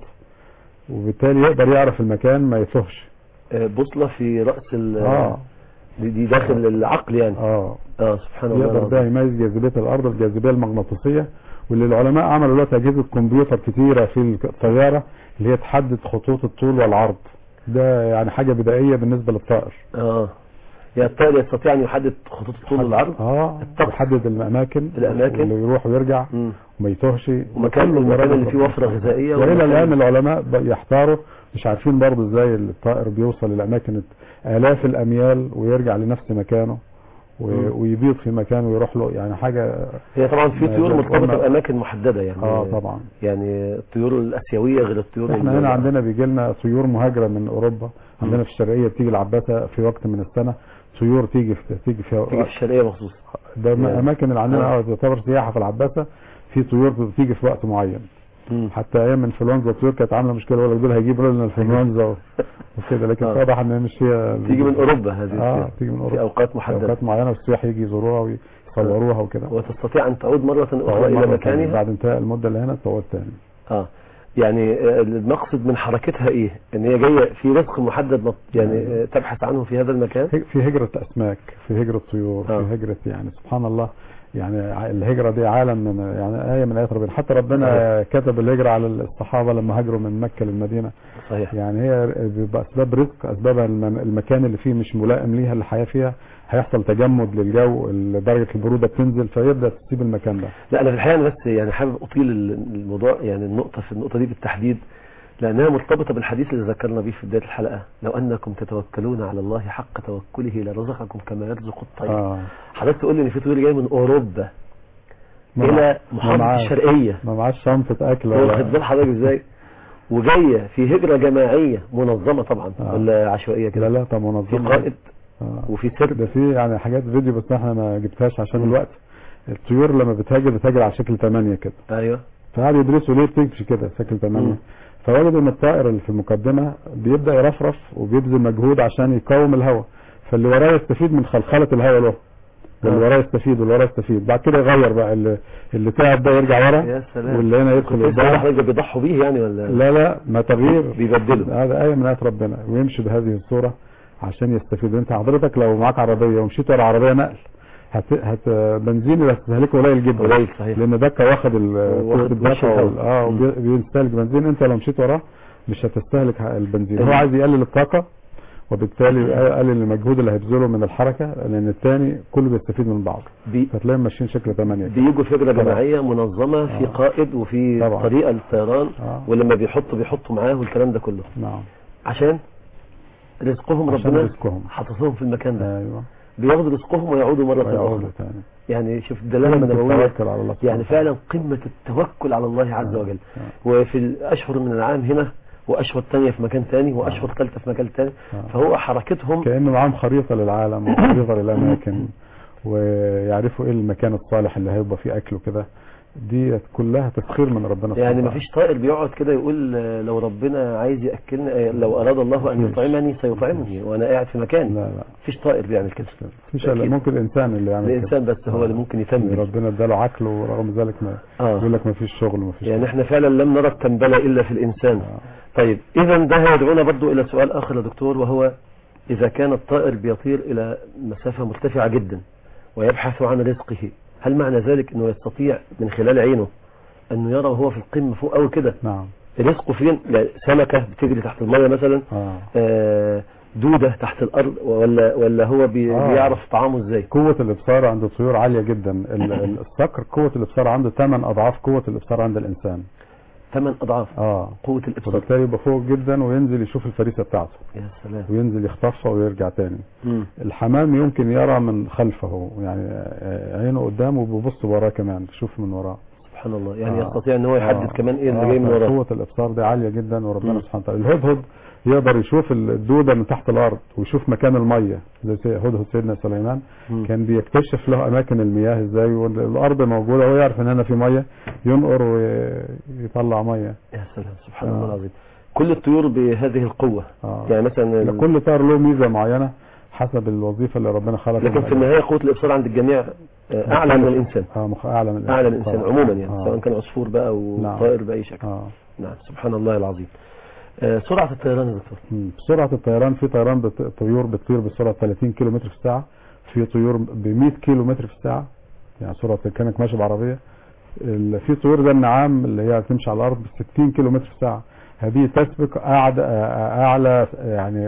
وبالتالي يقدر يعرف المكان ما يتوهش آه، بوصلة في رأس ال اه دي دي داخل العقل يعني اه اه سبحان الله يقدر ده العظيم. يميز جاذبيه الارض الجاذبيه المغناطيسيه واللي العلماء عملوا دلوقتي اجهزه كمبيوتر كتيره في الطياره اللي هي تحدد خطوط الطول والعرض ده يعني حاجه بدائيه بالنسبه للطائر اه يعني الطائر يستطيع أن يحدد خطوط الطول والعرض اه الطقس. يحدد الاماكن الأماكن. اللي يروح ويرجع مم. وما يتوهش ومكان كله المكان مراد اللي فيه وفرة غذائية والى ومكان- الان العلماء ب- يحتاروا مش عارفين برضه ازاي الطائر بيوصل للاماكن الاف الاميال ويرجع لنفس مكانه و- مم. ويبيض في مكان ويروح له يعني حاجه هي طبعا في ما طيور زال مرتبطة قلنا- بأماكن محددة يعني اه طبعا يعني الطيور الآسيوية غير الطيور احنا ال- هنا عندنا بيجي لنا طيور مهاجره من اوروبا مم. عندنا في الشرقيه بتيجي العباسه في وقت من السنه طيور تيجي في تيجي في تيجي في الشرقية مخصوص ده يعني. الاماكن اللي عندنا آه. اه تعتبر سياحه في العباسه في طيور بتيجي في وقت معين مم. حتى ايام انفلونزا الطيور كانت عامله مشكله ولا دول هيجيبوا لنا الانفلونزا و- وكده لكن آه. واضح ان هي مش هي تيجي من أوروبا هذه اه الطيور. تيجي من في اوروبا أوقات في محددة اوقات معينه والسياح يجي يزوروها ويصوروها وكده وتستطيع أن تعود مرة أخرى تعود إلى مرة تانية. مكانها بعد انتهاء المده اللي هنا تعود تاني اه يعني آه، المقصد من حركتها ايه ان هي جايه في رزق محدد مط- يعني آه، تبحث عنه في هذا المكان هج- في هجرة أسماك في هجرة طيور آه. في هجرة يعني سبحان الله يعني ع- الهجرة دي عالم من يعني آية من آيات ربنا حتى ربنا كتب الهجرة على الصحابة لما هاجروا من مكة للمدينة صحيح يعني هي بيبقى أسباب رزق أسبابها الم- المكان اللي فيه مش ملائم ليها الحياة فيها هيحصل تجمد للجو درجة البرودة بتنزل فيبدأ تسيب المكان ده لا انا في الحقيقه أنا بس يعني حابب اطيل ال- الموضوع يعني النقطه في النقطه دي بالتحديد لانها مرتبطه بالحديث اللي ذكرنا به في بدايه الحلقه لو انكم تتوكلون على الله حق توكله لرزقكم كما يرزق الطير آه. حضرتك تقول لي ان في طيور جاي من اوروبا ما الى مع- ما محافظه معاش- الشرقيه ما معاش شنطة أكل هو ولا- واخد بال حضرتك ازاي وجايه في هجره جماعيه منظمه طبعا آه. ولا عشوائيه لا كده لا طب في منظمة قائد آه. وفي سرب ده في يعني حاجات فيديو بس احنا ما جبتهاش عشان مم. الوقت الطيور لما بتهاجر بتهاجر على شكل 8 كده ايوه فقعدوا يدرسوا ليه بتمشي كده شكل 8 مم. فوجدوا ان الطائر اللي في المقدمه بيبدا يرفرف وبيبذل مجهود عشان يقاوم الهواء فاللي وراه يستفيد من خلخله الهواء له واللي آه. وراه يستفيد واللي وراه يستفيد بعد كده يغير بقى اللي, اللي تعب ده يرجع ورا يا سلام واللي هنا يدخل كنت لسه قدام حضرتك بيضحوا بيه يعني ولا لا لا ما تغيير بيبدلوا هذا آية من آيات ربنا ويمشي بهذه الصورة عشان يستفيد انت حضرتك لو معاك عربية ومشيت ورا عربية نقل هت... هت... بنزين اللي هتستهلكه قليل جدا قليل صحيح لان ده واخد ال واخد واخد وش الدفع الهواء. وال- اه مم. وبي- بيستهلك بنزين انت لو مشيت وراه مش هتستهلك البنزين هو تمام. عايز يقلل الطاقة وبالتالي يقلل المجهود اللي هيبذله من الحركة لان الثاني كله بيستفيد من بعض بي فتلاقيهم ماشيين شكل 8 بيجوا فكرة طبعا. جماعية منظمة في آه. قائد وفي طبعا. طريقة للطيران اه ولما بيحطوا بيحطوا معاه والكلام ده كله نعم عشان رزقهم عشان ربنا رزقهم حاططهم في المكان ده ايوه بياخدوا رزقهم ويعودوا مرة ويعودوا أخرى تاني يعني شوف الدلالة النبوية التوكل على الله يعني سبحانه فعلا قمة التوكل على الله عز وجل آه. وفي الأشهر من العام هنا وأشهر تانية في مكان تاني وأشهر ثالثة في مكان تاني آه. فهو حركتهم كأنه معاهم خريطة للعالم وخريطة للأماكن ويعرفوا ايه المكان الصالح اللي هيبقى فيه أكل وكده دي كلها تسخير من ربنا سبحانه يعني وتعالى. مفيش طائر بيقعد كده يقول آه، لو ربنا عايز ياكلني آه، لو اراد الله ان يطعمني سيطعمني وانا قاعد في مكاني لا لا مفيش طائر بيعمل كده مفيش إلا أكيد. ممكن الانسان اللي يعمل كده الانسان بس هو اللي ممكن يتنبل ربنا اداله عقل ورغم ذلك ما يقول اه لك مفيش شغل مفيش يعني احنا فعلا لم نرى التنبله الا في الانسان آه. طيب اذا ده هيدعونا برضو الى سؤال اخر يا دكتور وهو اذا كان الطائر بيطير الى مسافة مرتفعة جدا ويبحث عن رزقه هل معنى ذلك انه يستطيع من خلال عينه انه يرى وهو في القمة فوق قوي كده نعم رزقه فين يعني سمكة بتجري تحت المية مثلا اه آه، دودة تحت الارض ولا ولا هو بي آه. بيعرف طعامه ازاي قوة الابصار عند الطيور عالية جدا ال- ال- الصقر قوة الابصار عنده 8 اضعاف قوة الابصار عند الانسان ثمان اضعاف اه قوة الابصار وبالتالي يبقى فوق جدا وينزل يشوف الفريسة بتاعته يا سلام وينزل يخطفها ويرجع تاني مم. الحمام يمكن يرى من خلفه يعني آه، عينه قدامه وبيبص وراه كمان يشوف من وراه سبحان الله يعني آه. يستطيع ان هو يحدد آه. كمان ايه اللي آه، جاي من وراه قوة الابصار دي عالية جدا وربنا مم. سبحانه وتعالى الهدهد يقدر يشوف الدودة من تحت الارض ويشوف مكان المية زي سي- هدهد سيدنا سليمان مم. كان بيكتشف له اماكن المياه ازاي والارض موجودة وهو يعرف ان هنا في مية ينقر ويطلع مية يا سلام سبحان آه. الله العظيم كل الطيور بهذه القوة آه. يعني مثلا ال- كل طائر له ميزة معينة حسب الوظيفة اللي ربنا خلقها لكن في النهاية قوة الإبصار عند الجميع آه، أعلى من الإنسان اه مخ- اعلى من أعلى من الإنسان آه. عموما يعني آه. سواء كان عصفور بقى أو نعم. طائر بأي شكل اه نعم سبحان الله العظيم آه، سرعة الطيران يا دكتور مم. سرعة الطيران في طيران بت... طيور بتطير بسرعة 30 كيلو متر في الساعة في طيور ب 100 كيلو متر في الساعة يعني سرعة كانك ماشي بعربية ال... في طيور زي النعام اللي هي تمشي على الأرض ب 60 كيلو متر في الساعة هذه تسبق أعد... أعلى يعني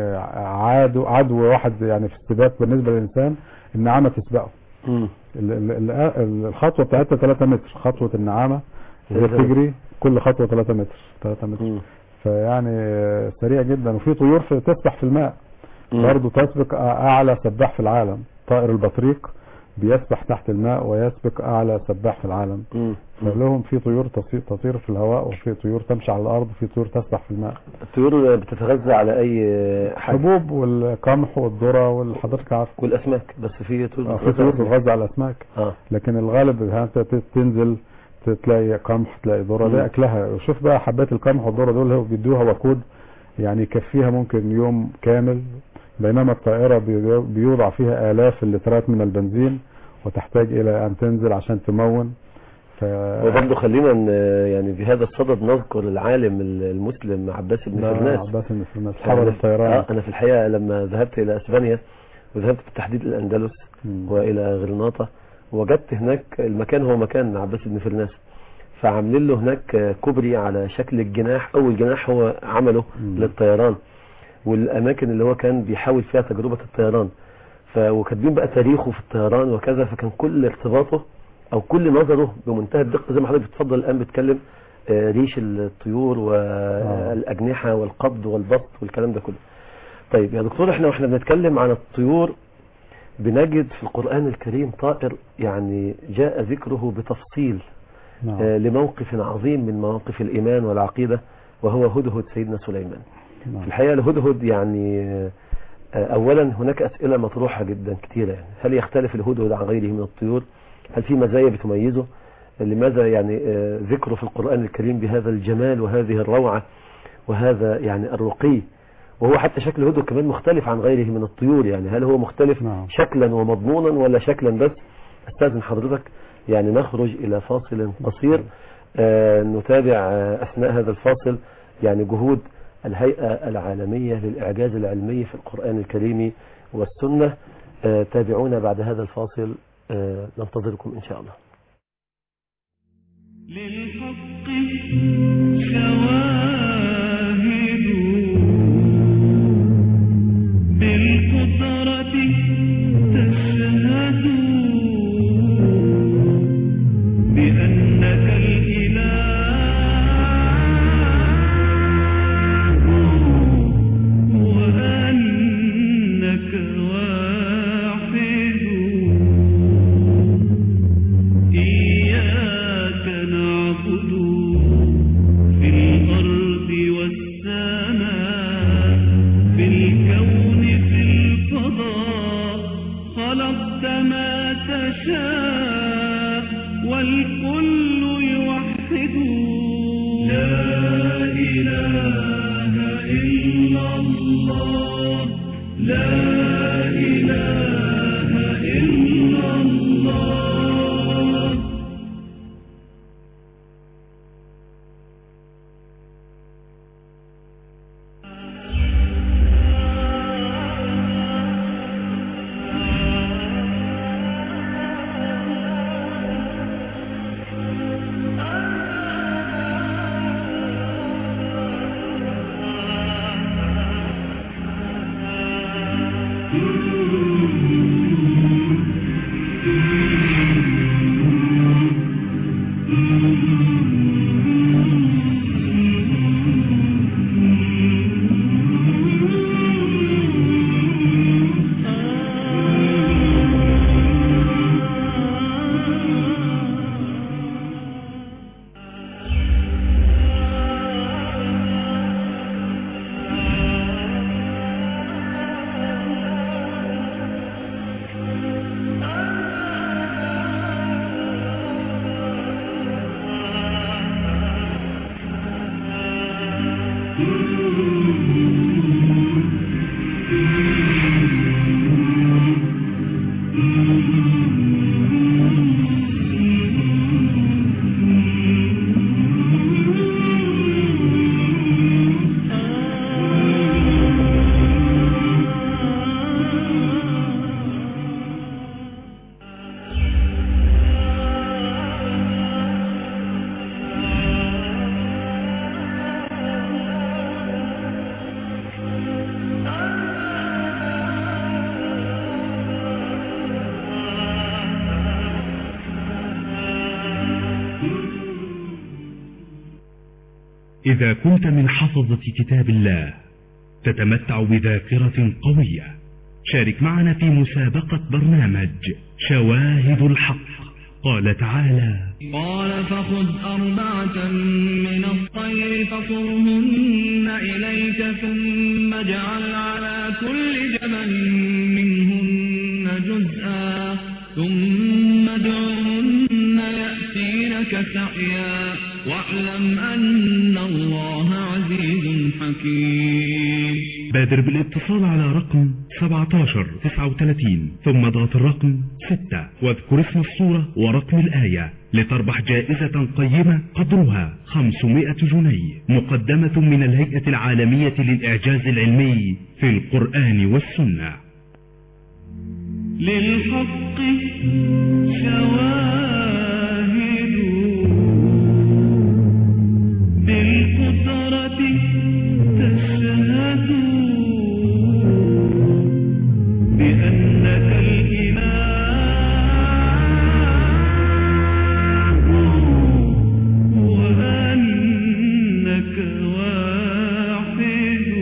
عدو عدو واحد يعني في السباق بالنسبة للإنسان النعامة تسبقه مم. ال- ال- ال- الخطوة بتاعتها 3 متر خطوة النعامة وهي ثلاثة متر. بتجري كل خطوة 3 متر 3 متر مم. فيعني سريع جدا وفي طيور في تسبح في الماء مم. برضه تسبق اعلى سباح في العالم طائر البطريق بيسبح تحت الماء ويسبق اعلى سباح في العالم مم. فلهم في طيور تصي- تطير في الهواء وفي طيور تمشي على الارض وفي طيور تسبح في الماء الطيور بتتغذى على أي حاجة حبوب والقمح والذره والحضرتك عارف والأسماك بس في طيور آه، في طيور بتتغذى بتتغذى على الاسماك اه لكن الغالب ها انت ت- تنزل ت- تلاقي قمح تلاقي ذره مم. ده اكلها وشوف بقى حبات القمح والذره دول هو بيدوها وقود يعني يكفيها ممكن يوم كامل بينما الطائره بي- بيوضع فيها الاف اللترات من البنزين وتحتاج الى ان تنزل عشان تمون ف... وبرضه خلينا ن- يعني بهذا الصدد نذكر العالم المسلم عباس بن لا، فرناس عباس بن فرناس حول الطيران آه، أنا في الحقيقة لما ذهبت إلى أسبانيا وذهبت بالتحديد الأندلس مم. والى غرناطة وجدت هناك المكان هو مكان عباس بن فرناس فعاملين له هناك كوبري على شكل الجناح اول جناح هو عمله مم. للطيران والاماكن اللي هو كان بيحاول فيها تجربة الطيران ف وكاتبين بقى تاريخه في الطيران وكذا فكان كل ارتباطه او كل نظره بمنتهى الدقة زي ما حضرتك بتفضل الان بتكلم آه، ريش الطيور والاجنحة والقبض والبسط والكلام ده كله طيب يا دكتور احنا واحنا بنتكلم عن الطيور بنجد في القرآن الكريم طائر يعني جاء ذكره بتفصيل نعم. آه، لموقف عظيم من مواقف الإيمان والعقيدة وهو هدهد سيدنا سليمان في نعم. الحقيقة الهدهد يعني آه، آه، أولا هناك أسئلة مطروحة جدا كثيرة يعني هل يختلف الهدهد عن غيره من الطيور هل في مزايا بتميزه لماذا يعني آه، ذكره في القرآن الكريم بهذا الجمال وهذه الروعة وهذا يعني الرقي وهو حتى شكل الهدهد كمان مختلف عن غيره من الطيور يعني هل هو مختلف نعم. شكلا ومضمونا ولا شكلا بس استاذن حضرتك يعني نخرج الى فاصل قصير آه نتابع آه اثناء هذا الفاصل يعني جهود الهيئة العالمية للإعجاز العلمي في القرآن الكريم والسنة آه تابعونا بعد هذا الفاصل آه ننتظركم إن شاء الله للحق شواهد بالقدرة تشهد بأنك الإله وأنك واحد إياك نعبد في الأرض والسماء في الكون في الفضاء خلقت ما تشاء والكل إلا الله لا إله إلا الله إذا كنت من حفظة كتاب الله تتمتع بذاكرة قوية شارك معنا في مسابقة برنامج شواهد الحق قال تعالى قال فخذ أربعة من الطير فصرهن إليك ثم اجعل على كل جبل منهن جزءا ثم ادعهن يأتينك سعيا واعلم أن الله عزيز حكيم بادر بالاتصال على رقم 17 39 ثم اضغط الرقم 6 واذكر اسم الصورة ورقم الآية لتربح جائزة قيمة قدرها 500 جنيه مقدمة من الهيئة العالمية للإعجاز العلمي في القرآن والسنة للحق شواهد بالقدرة تشهد بأنك الإله وأنك واحد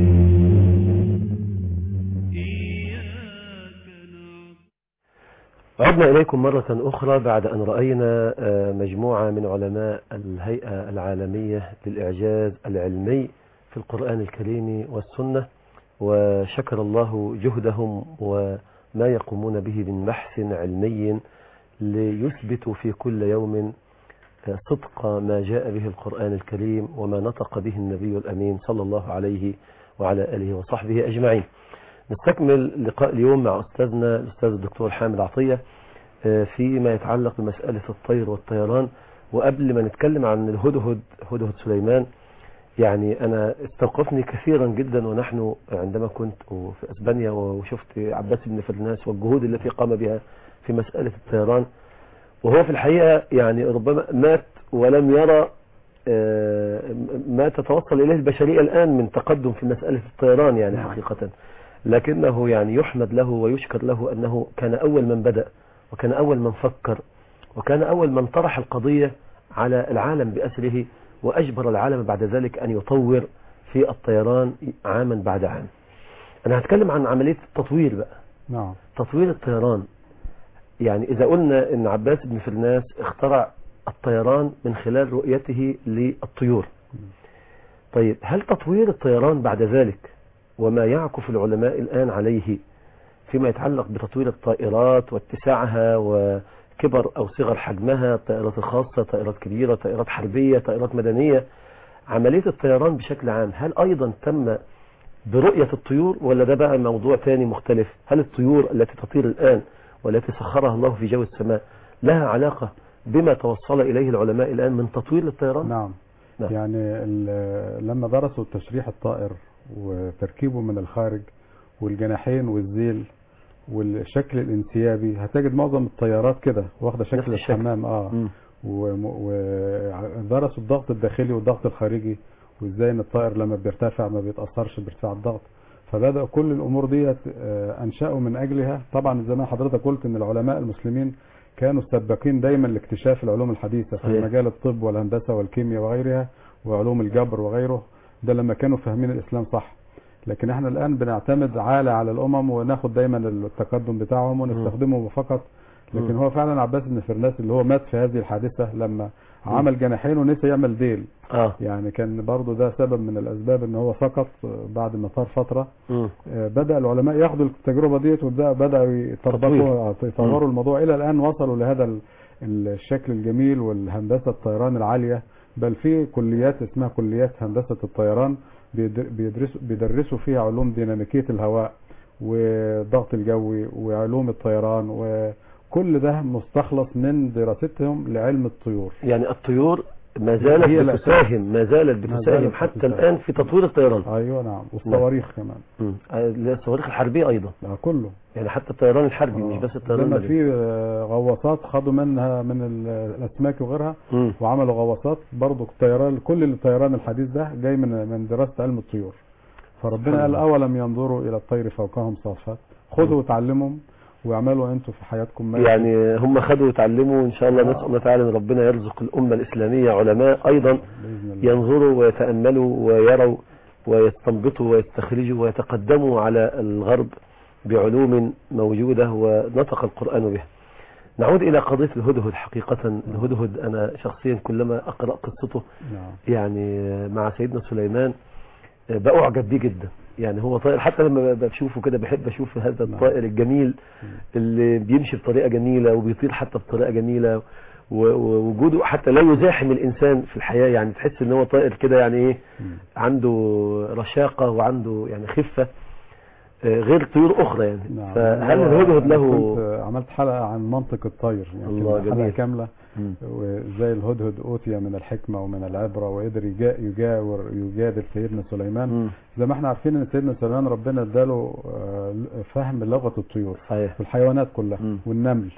إياك نعبد عدنا إليكم مرة أخرى بعد أن رأينا آه، مجموعة من علماء الهيئة العالمية للإعجاز العلمي في القرآن الكريم والسنة وشكر الله جهدهم وما يقومون به من بحث علمي ليثبتوا في كل يوم آه، صدق ما جاء به القرآن الكريم وما نطق به النبي الأمين صلى الله عليه وعلى آله وصحبه أجمعين نستكمل لقاء اليوم مع أستاذنا الأستاذ الدكتور حامد عطية آه، فيما يتعلق بمسألة الطير والطيران وقبل ما نتكلم عن الهدهد هدهد سليمان يعني أنا استوقفني كثيرا جدا ونحن عندما كنت في أسبانيا وشفت عباس بن فرناس والجهود التي قام بها في مسألة الطيران وهو في الحقيقة يعني ربما مات ولم يرى آه، ما تتوصل إليه البشرية الآن من تقدم في مسألة الطيران يعني حقيقة لكنه يعني يحمد له ويشكر له أنه كان أول من بدأ وكان أول من فكر وكان أول من طرح القضية على العالم بأسره وأجبر العالم بعد ذلك أن يطور في الطيران عاما بعد عام أنا هتكلم عن عملية التطوير بقى نعم تطوير الطيران يعني إذا قلنا أن عباس بن فرناس اخترع الطيران من خلال رؤيته للطيور طيب هل تطوير الطيران بعد ذلك وما يعكف العلماء الآن عليه فيما يتعلق بتطوير الطائرات واتساعها وكبر أو صغر حجمها طائرات خاصة طائرات كبيرة طائرات حربية طائرات مدنية عملية الطيران بشكل عام هل أيضا تم برؤية الطيور ولا ده بقى موضوع تاني مختلف هل الطيور التي تطير الآن والتي سخرها الله في جو السماء لها علاقة بما توصل إليه العلماء الآن من تطوير للطيران نعم نعم. يعني ال- لما درسوا تشريح الطائر وتركيبه من الخارج والجناحين والذيل والشكل الانسيابي هتجد معظم الطيارات كده واخده نفس شكل الشكل. الحمام اه مم. ودرسوا الضغط الداخلي والضغط الخارجي وازاي ان الطائر لما بيرتفع ما بيتاثرش بارتفاع الضغط فبداوا كل الامور ديت آه، انشأوا من اجلها طبعا زي ما حضرتك قلت ان العلماء المسلمين كانوا سباقين دايما لاكتشاف العلوم الحديثه في صحيح. مجال الطب والهندسه والكيمياء وغيرها وعلوم الجبر وغيره ده لما كانوا فاهمين الاسلام صح لكن احنا الان بنعتمد عالة على الامم وناخد دايما التقدم بتاعهم ونستخدمه فقط لكن مم. هو فعلا عباس بن فرناس اللي هو مات في هذه الحادثة لما عمل جناحين ونسي يعمل ديل آه يعني كان برضو ده سبب من الاسباب ان هو سقط بعد ما طار فترة مم. آه، بدأ العلماء ياخدوا التجربة ديت وبدأ بدأوا تطوير. يطبقوا يطوروا مم. الموضوع الى الان وصلوا لهذا ال- الشكل الجميل والهندسة الطيران العالية بل في كليات اسمها كليات هندسة الطيران بيدر- بيدرسوا بيدرسوا فيها علوم ديناميكية الهواء والضغط الجوي وعلوم الطيران وكل ده مستخلص من دراستهم لعلم الطيور يعني الطيور ما زالت هي الأساس. بتساهم ما زالت ما بتساهم زالت حتى بتساهم. الآن في تطوير الطيران ايوه نعم والصواريخ كمان مم. آه، الصواريخ الحربية أيضا آه، كله يعني حتى الطيران الحربي مش آه. بس الطيران زي ما المدني. في آه، غواصات خدوا منها من ال- الاسماك وغيرها مم. وعملوا غواصات برضو الطيران كل الطيران الحديث ده جاي من من دراسه علم الطيور فربنا سبحان قال الله. اولم ينظروا الى الطير فوقهم صافات خذوا وتعلموا واعملوا انتم في حياتكم ما يعني هم خدوا وتعلموا وإن شاء الله نسأل الله تعالى أن ربنا يرزق الأمة الإسلامية علماء أيضا باذن الله ينظروا ويتأملوا ويروا ويستنبطوا ويستخرجوا ويتقدموا على الغرب بعلوم موجودة ونطق القرآن بها نعود إلى قضية الهدهد حقيقة الهدهد أنا شخصيا كلما أقرأ قصته نعم يعني مع سيدنا سليمان بأعجب بيه جدا يعني هو طائر حتى لما بشوفه كده بحب أشوف هذا نعم. الطائر الجميل اللي بيمشي بطريقة جميلة وبيطير حتى بطريقة جميلة و- ووجوده حتى لا يزاحم الإنسان في الحياة يعني تحس إن هو طائر كده يعني إيه مم. عنده رشاقة وعنده يعني خفة آه، غير طيور أخرى يعني نعم فهل هو الهدهد أنا له كنت عملت حلقه عن منطق الطير يعني الله كده حلقه جميل. كامله مم. وازاي الهدهد اوتي من الحكمه ومن العبره وقدر يجا- يجاور يجادل سيدنا سليمان مم. زي ما احنا عارفين ان سيدنا سليمان ربنا اداله آه، فهم لغه الطيور صحيح والحيوانات كلها مم. والنمل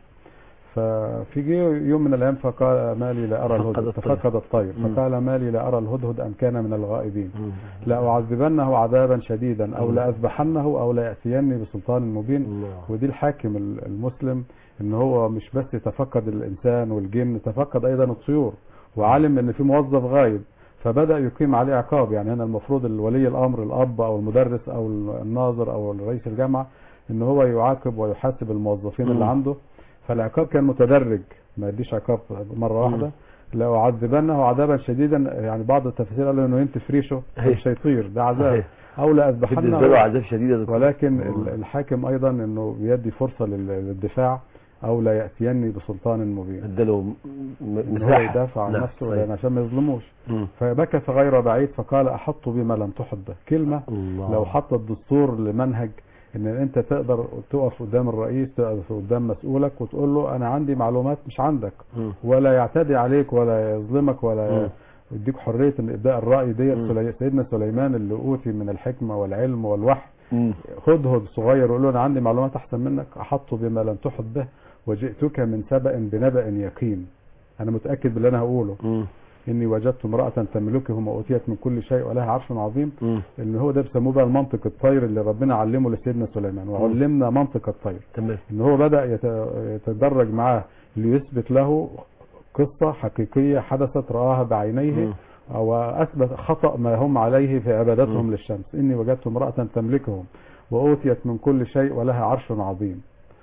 ففي جه يوم من الايام فقال ما لي لا ارى فقد الهدهد الطير. ففقد الطير مم. فقال ما لي لا ارى الهدهد ام كان من الغائبين مم. لأعذبنه عذابا شديدا أو مم. لأذبحنه أو ليأتيني بسلطان مبين الله. ودي الحاكم ال- المسلم ان هو مش بس يتفقد الانسان والجن تفقد ايضا الطيور وعلم ان في موظف غايب فبدأ يقيم عليه عقاب يعني هنا المفروض الولي الامر الاب او المدرس او الناظر او رئيس الجامعة ان هو يعاقب ويحاسب الموظفين مم. اللي عنده فالعقاب كان متدرج ما يديش عقاب مرة واحدة لأعذبنه عذابا شديدا يعني بعض التفاسير قالوا انه ينتف ريشه أيوه. مش هيطير ده عذاب صحيح. او بالنسبة له لأذبحنه عذاب شديد يا دكتور. ولكن مم. ال- الحاكم ايضا انه بيدي فرصة لل- للدفاع او لا يأتيني بسلطان مبين اداله م- م- ان هو مساحة يدافع عن نعم، نفسه صحيح. لان عشان ما يظلموش مم. فبكت غير بعيد فقال احط بما لم تحط به كلمة الله لو حط الدستور لمنهج ان انت تقدر تقف قدام الرئيس تقف قدام مسؤولك وتقول له انا عندي معلومات مش عندك مم. ولا يعتدي عليك ولا يظلمك مم. ولا يديك حرية ان ابداء الرأي ديت مم. سلي- سيدنا سليمان اللي اوتي من الحكمة والعلم والوحي مم. هدهد صغير يقول له انا عندي معلومات احسن منك احط بما لم تحط به وجئتك من سبأ بنبأ يقين انا متأكد باللي انا هقوله مم. اني وجدت امرأة تملكهم واوتيت من كل شيء ولها عرش عظيم مم. ان هو ده بيسموه بقى المنطق الطير اللي ربنا علمه لسيدنا سليمان وعلمنا منطق الطير تمام ان هو بدأ يت- يتدرج معاه ليثبت له قصة حقيقية حدثت رآها بعينيه مم. أو أثبت خطأ ما هم عليه في عبادتهم مم. للشمس إني وجدت امرأة تملكهم وأوتيت من كل شيء ولها عرش عظيم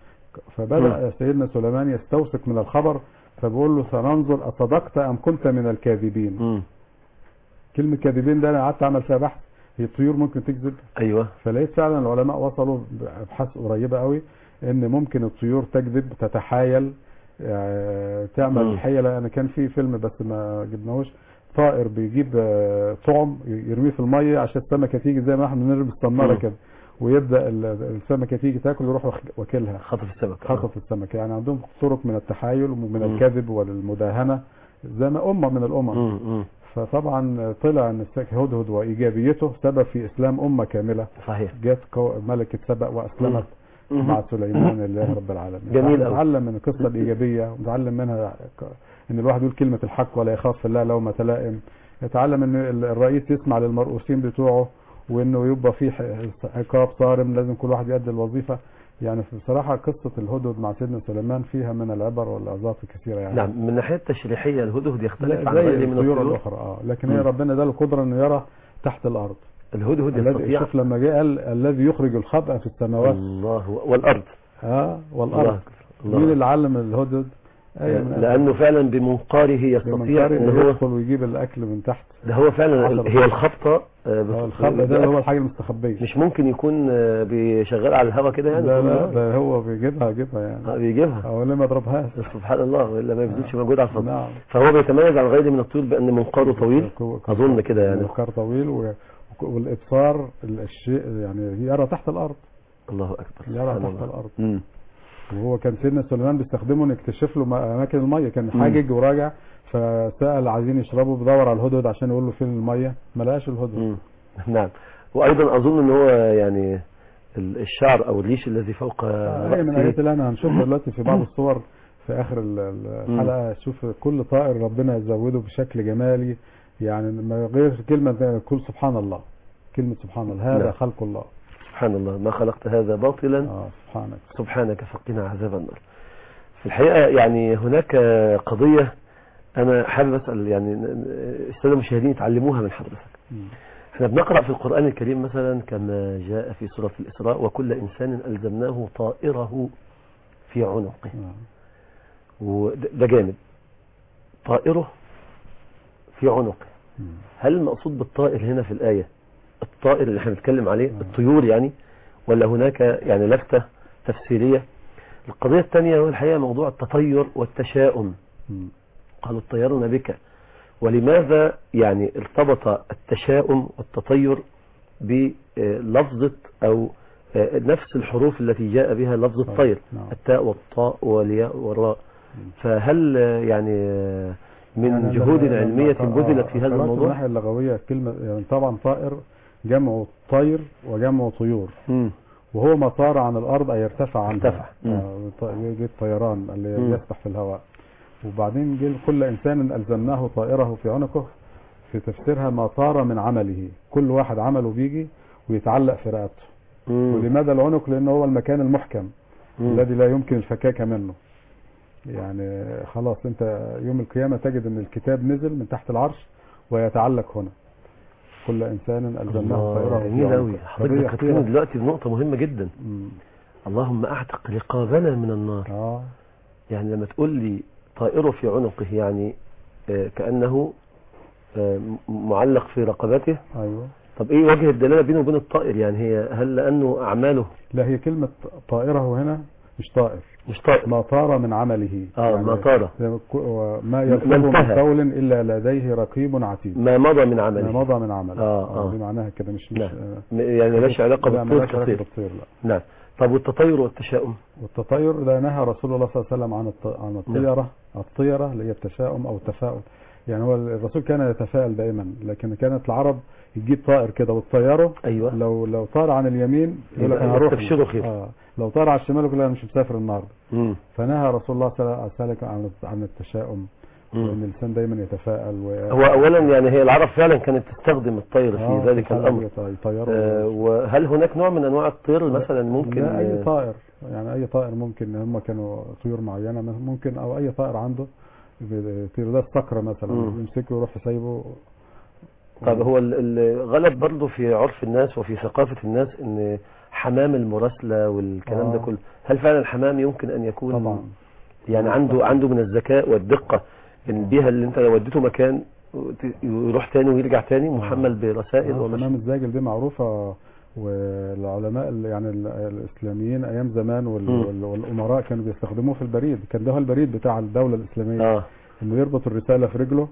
فبدأ سيدنا سليمان يستوثق من الخبر فبقول له سننظر أصدقت أم كنت من الكاذبين مم. كلمة كاذبين ده أنا قعدت أعمل فيها بحث هي الطيور ممكن تكذب ايوه فلقيت فعلا العلماء وصلوا بأبحاث قريبة قوي ان ممكن الطيور تكذب تتحايل آه، مم. تعمل حيلة انا كان في فيلم بس ما جبناهوش طائر بيجيب آه، طعم يرميه في الميه عشان السمكه تيجي زي ما احنا بنرمي الصناره مم. كده ويبدا ال- السمكه تيجي تاكل يروح واخ- واكلها خطف السمك خطف السمكه يعني عندهم طرق من التحايل ومن مم. الكذب والمداهنه زي ما امه من الامم مم. مم. فطبعا طلع ان السك- هدهد وايجابيته سبب في اسلام امه كامله صحيح جت كو- ملكه سبأ واسلمت مم. مع سليمان لله رب العالمين جميل أوي. نتعلم من القصه الايجابيه ونتعلم منها ك- ان الواحد يقول كلمه الحق ولا يخاف في الله لومه لائم يتعلم ان ال- الرئيس يسمع للمرؤوسين بتوعه وانه يبقى في ح- عقاب صارم لازم كل واحد يؤدي الوظيفه يعني بصراحه قصه الهدهد مع سيدنا سليمان فيها من العبر والعظات الكثيره يعني نعم من الناحية التشريحية الهدهد يختلف لا عن زي غيره من الطيور الطيور الاخرى اه لكن هي مم. ربنا ده القدره انه يرى تحت الارض الهدهد الذي يستطيع شوف لما جه قال الذي يخرج الخبأ في السماوات الله والأرض اه الله والارض الله مين اللي علم الهدهد ايوه من لأنه فعلا بمنقاره يستطيع بمنقاره ان إنه هو يدخل ويجيب الاكل من تحت ده هو فعلا عشرة. هي الخبطة آه، هو بت- الخبأ ده اللي هو الحاجه المستخبيه مش ممكن يكون آه، بيشغل على الهوا كده يعني لا طول لا النهار؟ ده هو بيجيبها يجيبها يعني آه، بيجيبها او ليه ما يضربهاش سبحان الله والا ما يبذلش مجهود على الفضل نعم فهو بيتميز عن غيره من الطيور بان منقاره طويل كو- كو- اظن كده يعني منقار طويل و... والابصار الشيء يعني يرى تحت الارض الله اكبر يرى سبحان تحت الله. الارض مم. وهو كان سيدنا سليمان بيستخدمه انه يكتشف له م- اماكن الميه كان مم. حاجج وراجع فسال عايزين يشربوا بدور على الهدهد عشان يقول له فين الميه ما لقاش الهدهد مم. نعم وايضا اظن ان هو يعني ال- الشعر او الريش الذي فوق هي من رأسه الايات اللي انا هنشوفها دلوقتي في بعض الصور في اخر ال- ال- الحلقه شوف كل طائر ربنا يزوده بشكل جمالي يعني ما غير كلمه كل سبحان الله كلمه سبحان الله هذا نعم. خلق الله سبحان الله ما خلقت هذا باطلا اه سبحانك سبحانك فقنا عذاب النار في الحقيقة يعني هناك قضية أنا حابب أسأل يعني السادة المشاهدين يتعلموها من حضرتك مم. احنا بنقرأ في القرآن الكريم مثلا كما جاء في سورة الإسراء وكل إنسان ألزمناه طائره في عنقه آه. وده ده جانب طائره في عنقه مم. هل المقصود بالطائر هنا في الآية الطائر اللي احنا بنتكلم عليه الطيور يعني ولا هناك يعني لفتة تفسيرية القضية الثانية هو الحقيقة موضوع التطير والتشاؤم مم. قالوا اطيرنا بك ولماذا يعني ارتبط التشاؤم والتطير بلفظة أو آه، نفس الحروف التي جاء بها لفظ طيب، الطير نعم. التاء والطاء والياء والراء مم. فهل آه، يعني آه، من يعني جهود لما- علمية لما- بذلت آه، في هذا قرأت من الموضوع الناحيه اللغويه كلمه يعني طبعا طائر جمع طير وجمع طيور مم. وهو ما طار عن الارض اي ارتفع عنها ارتفع. مم. آه، ط- دي الطيران اللي مم. يسبح في الهواء وبعدين جه كل انسان الزمناه طائره في عنقه في تفسيرها ما طار من عمله كل واحد عمله بيجي ويتعلق في رقبته مم. ولماذا العنق لانه هو المكان المحكم مم. الذي لا يمكن الفكاك منه يعني خلاص انت يوم القيامة تجد ان الكتاب نزل من تحت العرش ويتعلق هنا كل انسان الزمناه الله طائره في جميل عنقه. قوي حضرتك قضية ذكرتني خطيرة. دلوقتي بنقطة مهمة جدا مم. اللهم أعتق رقابنا من النار اه يعني لما تقول لي طائره في عنقه يعني آه، كأنه آه، م- معلق في رقبته ايوه طب ايه وجه الدلالة بينه وبين الطائر يعني هي هل لأنه أعماله لا هي كلمة طائره هنا مش طائر مش طائر ما طار من عمله اه ما طار زي ما كو- وما ما يلفظ من انتهى. قول الا لديه رقيب عتيد ما مضى من ما عمله مضى من عمله آه، آه. دي معناها كده مش مش نعم. آه، م- يعني مالهاش علاقة لا، بالطير ملهاش علاقة كطير بالطير لا نعم طب والتطير والتشاؤم والتطير ده نهى رسول الله صلى الله عليه وسلم عن الط- عن الطيرة الطيرة اللي هي التشاؤم او التفاؤل يعني هو الرسول كان يتفائل دائما لكن كانت العرب تجيب طائر كده وتطيره أيوة لو لو طار عن اليمين يقول لك يبقى انا هروح يستبشروا خير. اه لو طار على الشمال يقول لك انا مش مسافر النهارده مم. فنهى رسول الله صلى الله عليه وسلم عن عن التشاؤم مم. وان الانسان دايما يتفائل و هو أولا يعني هي العرب فعلا كانت تستخدم الطير في آه، ذلك سبحان الأمر الله يطيروا آه، وهل هناك نوع من أنواع الطير مثلا ممكن لا اي آه، طائر يعني اي طائر ممكن هم كانوا طيور معينه ممكن او اي طائر عنده بيطير ده الصقر مثلا مم. يمسكه ويروح سايبه طب هو ال- الغلب برضه في عرف الناس وفي ثقافة الناس ان حمام المراسلة والكلام ده آه. كله هل فعلا الحمام يمكن ان يكون طبعا يعني عنده عنده من الذكاء والدقة ان بيها اللي انت لو وديته مكان وت- يروح تاني ويرجع تاني محمل برسائل آه، ومش حمام الزاجل دي معروفة والعلماء ال- يعني ال- الإسلاميين أيام زمان وال- مم. وال- والأمراء كانوا بيستخدموه في البريد كان ده هو البريد بتاع الدولة الإسلامية اه إنه يربط الرسالة في رجله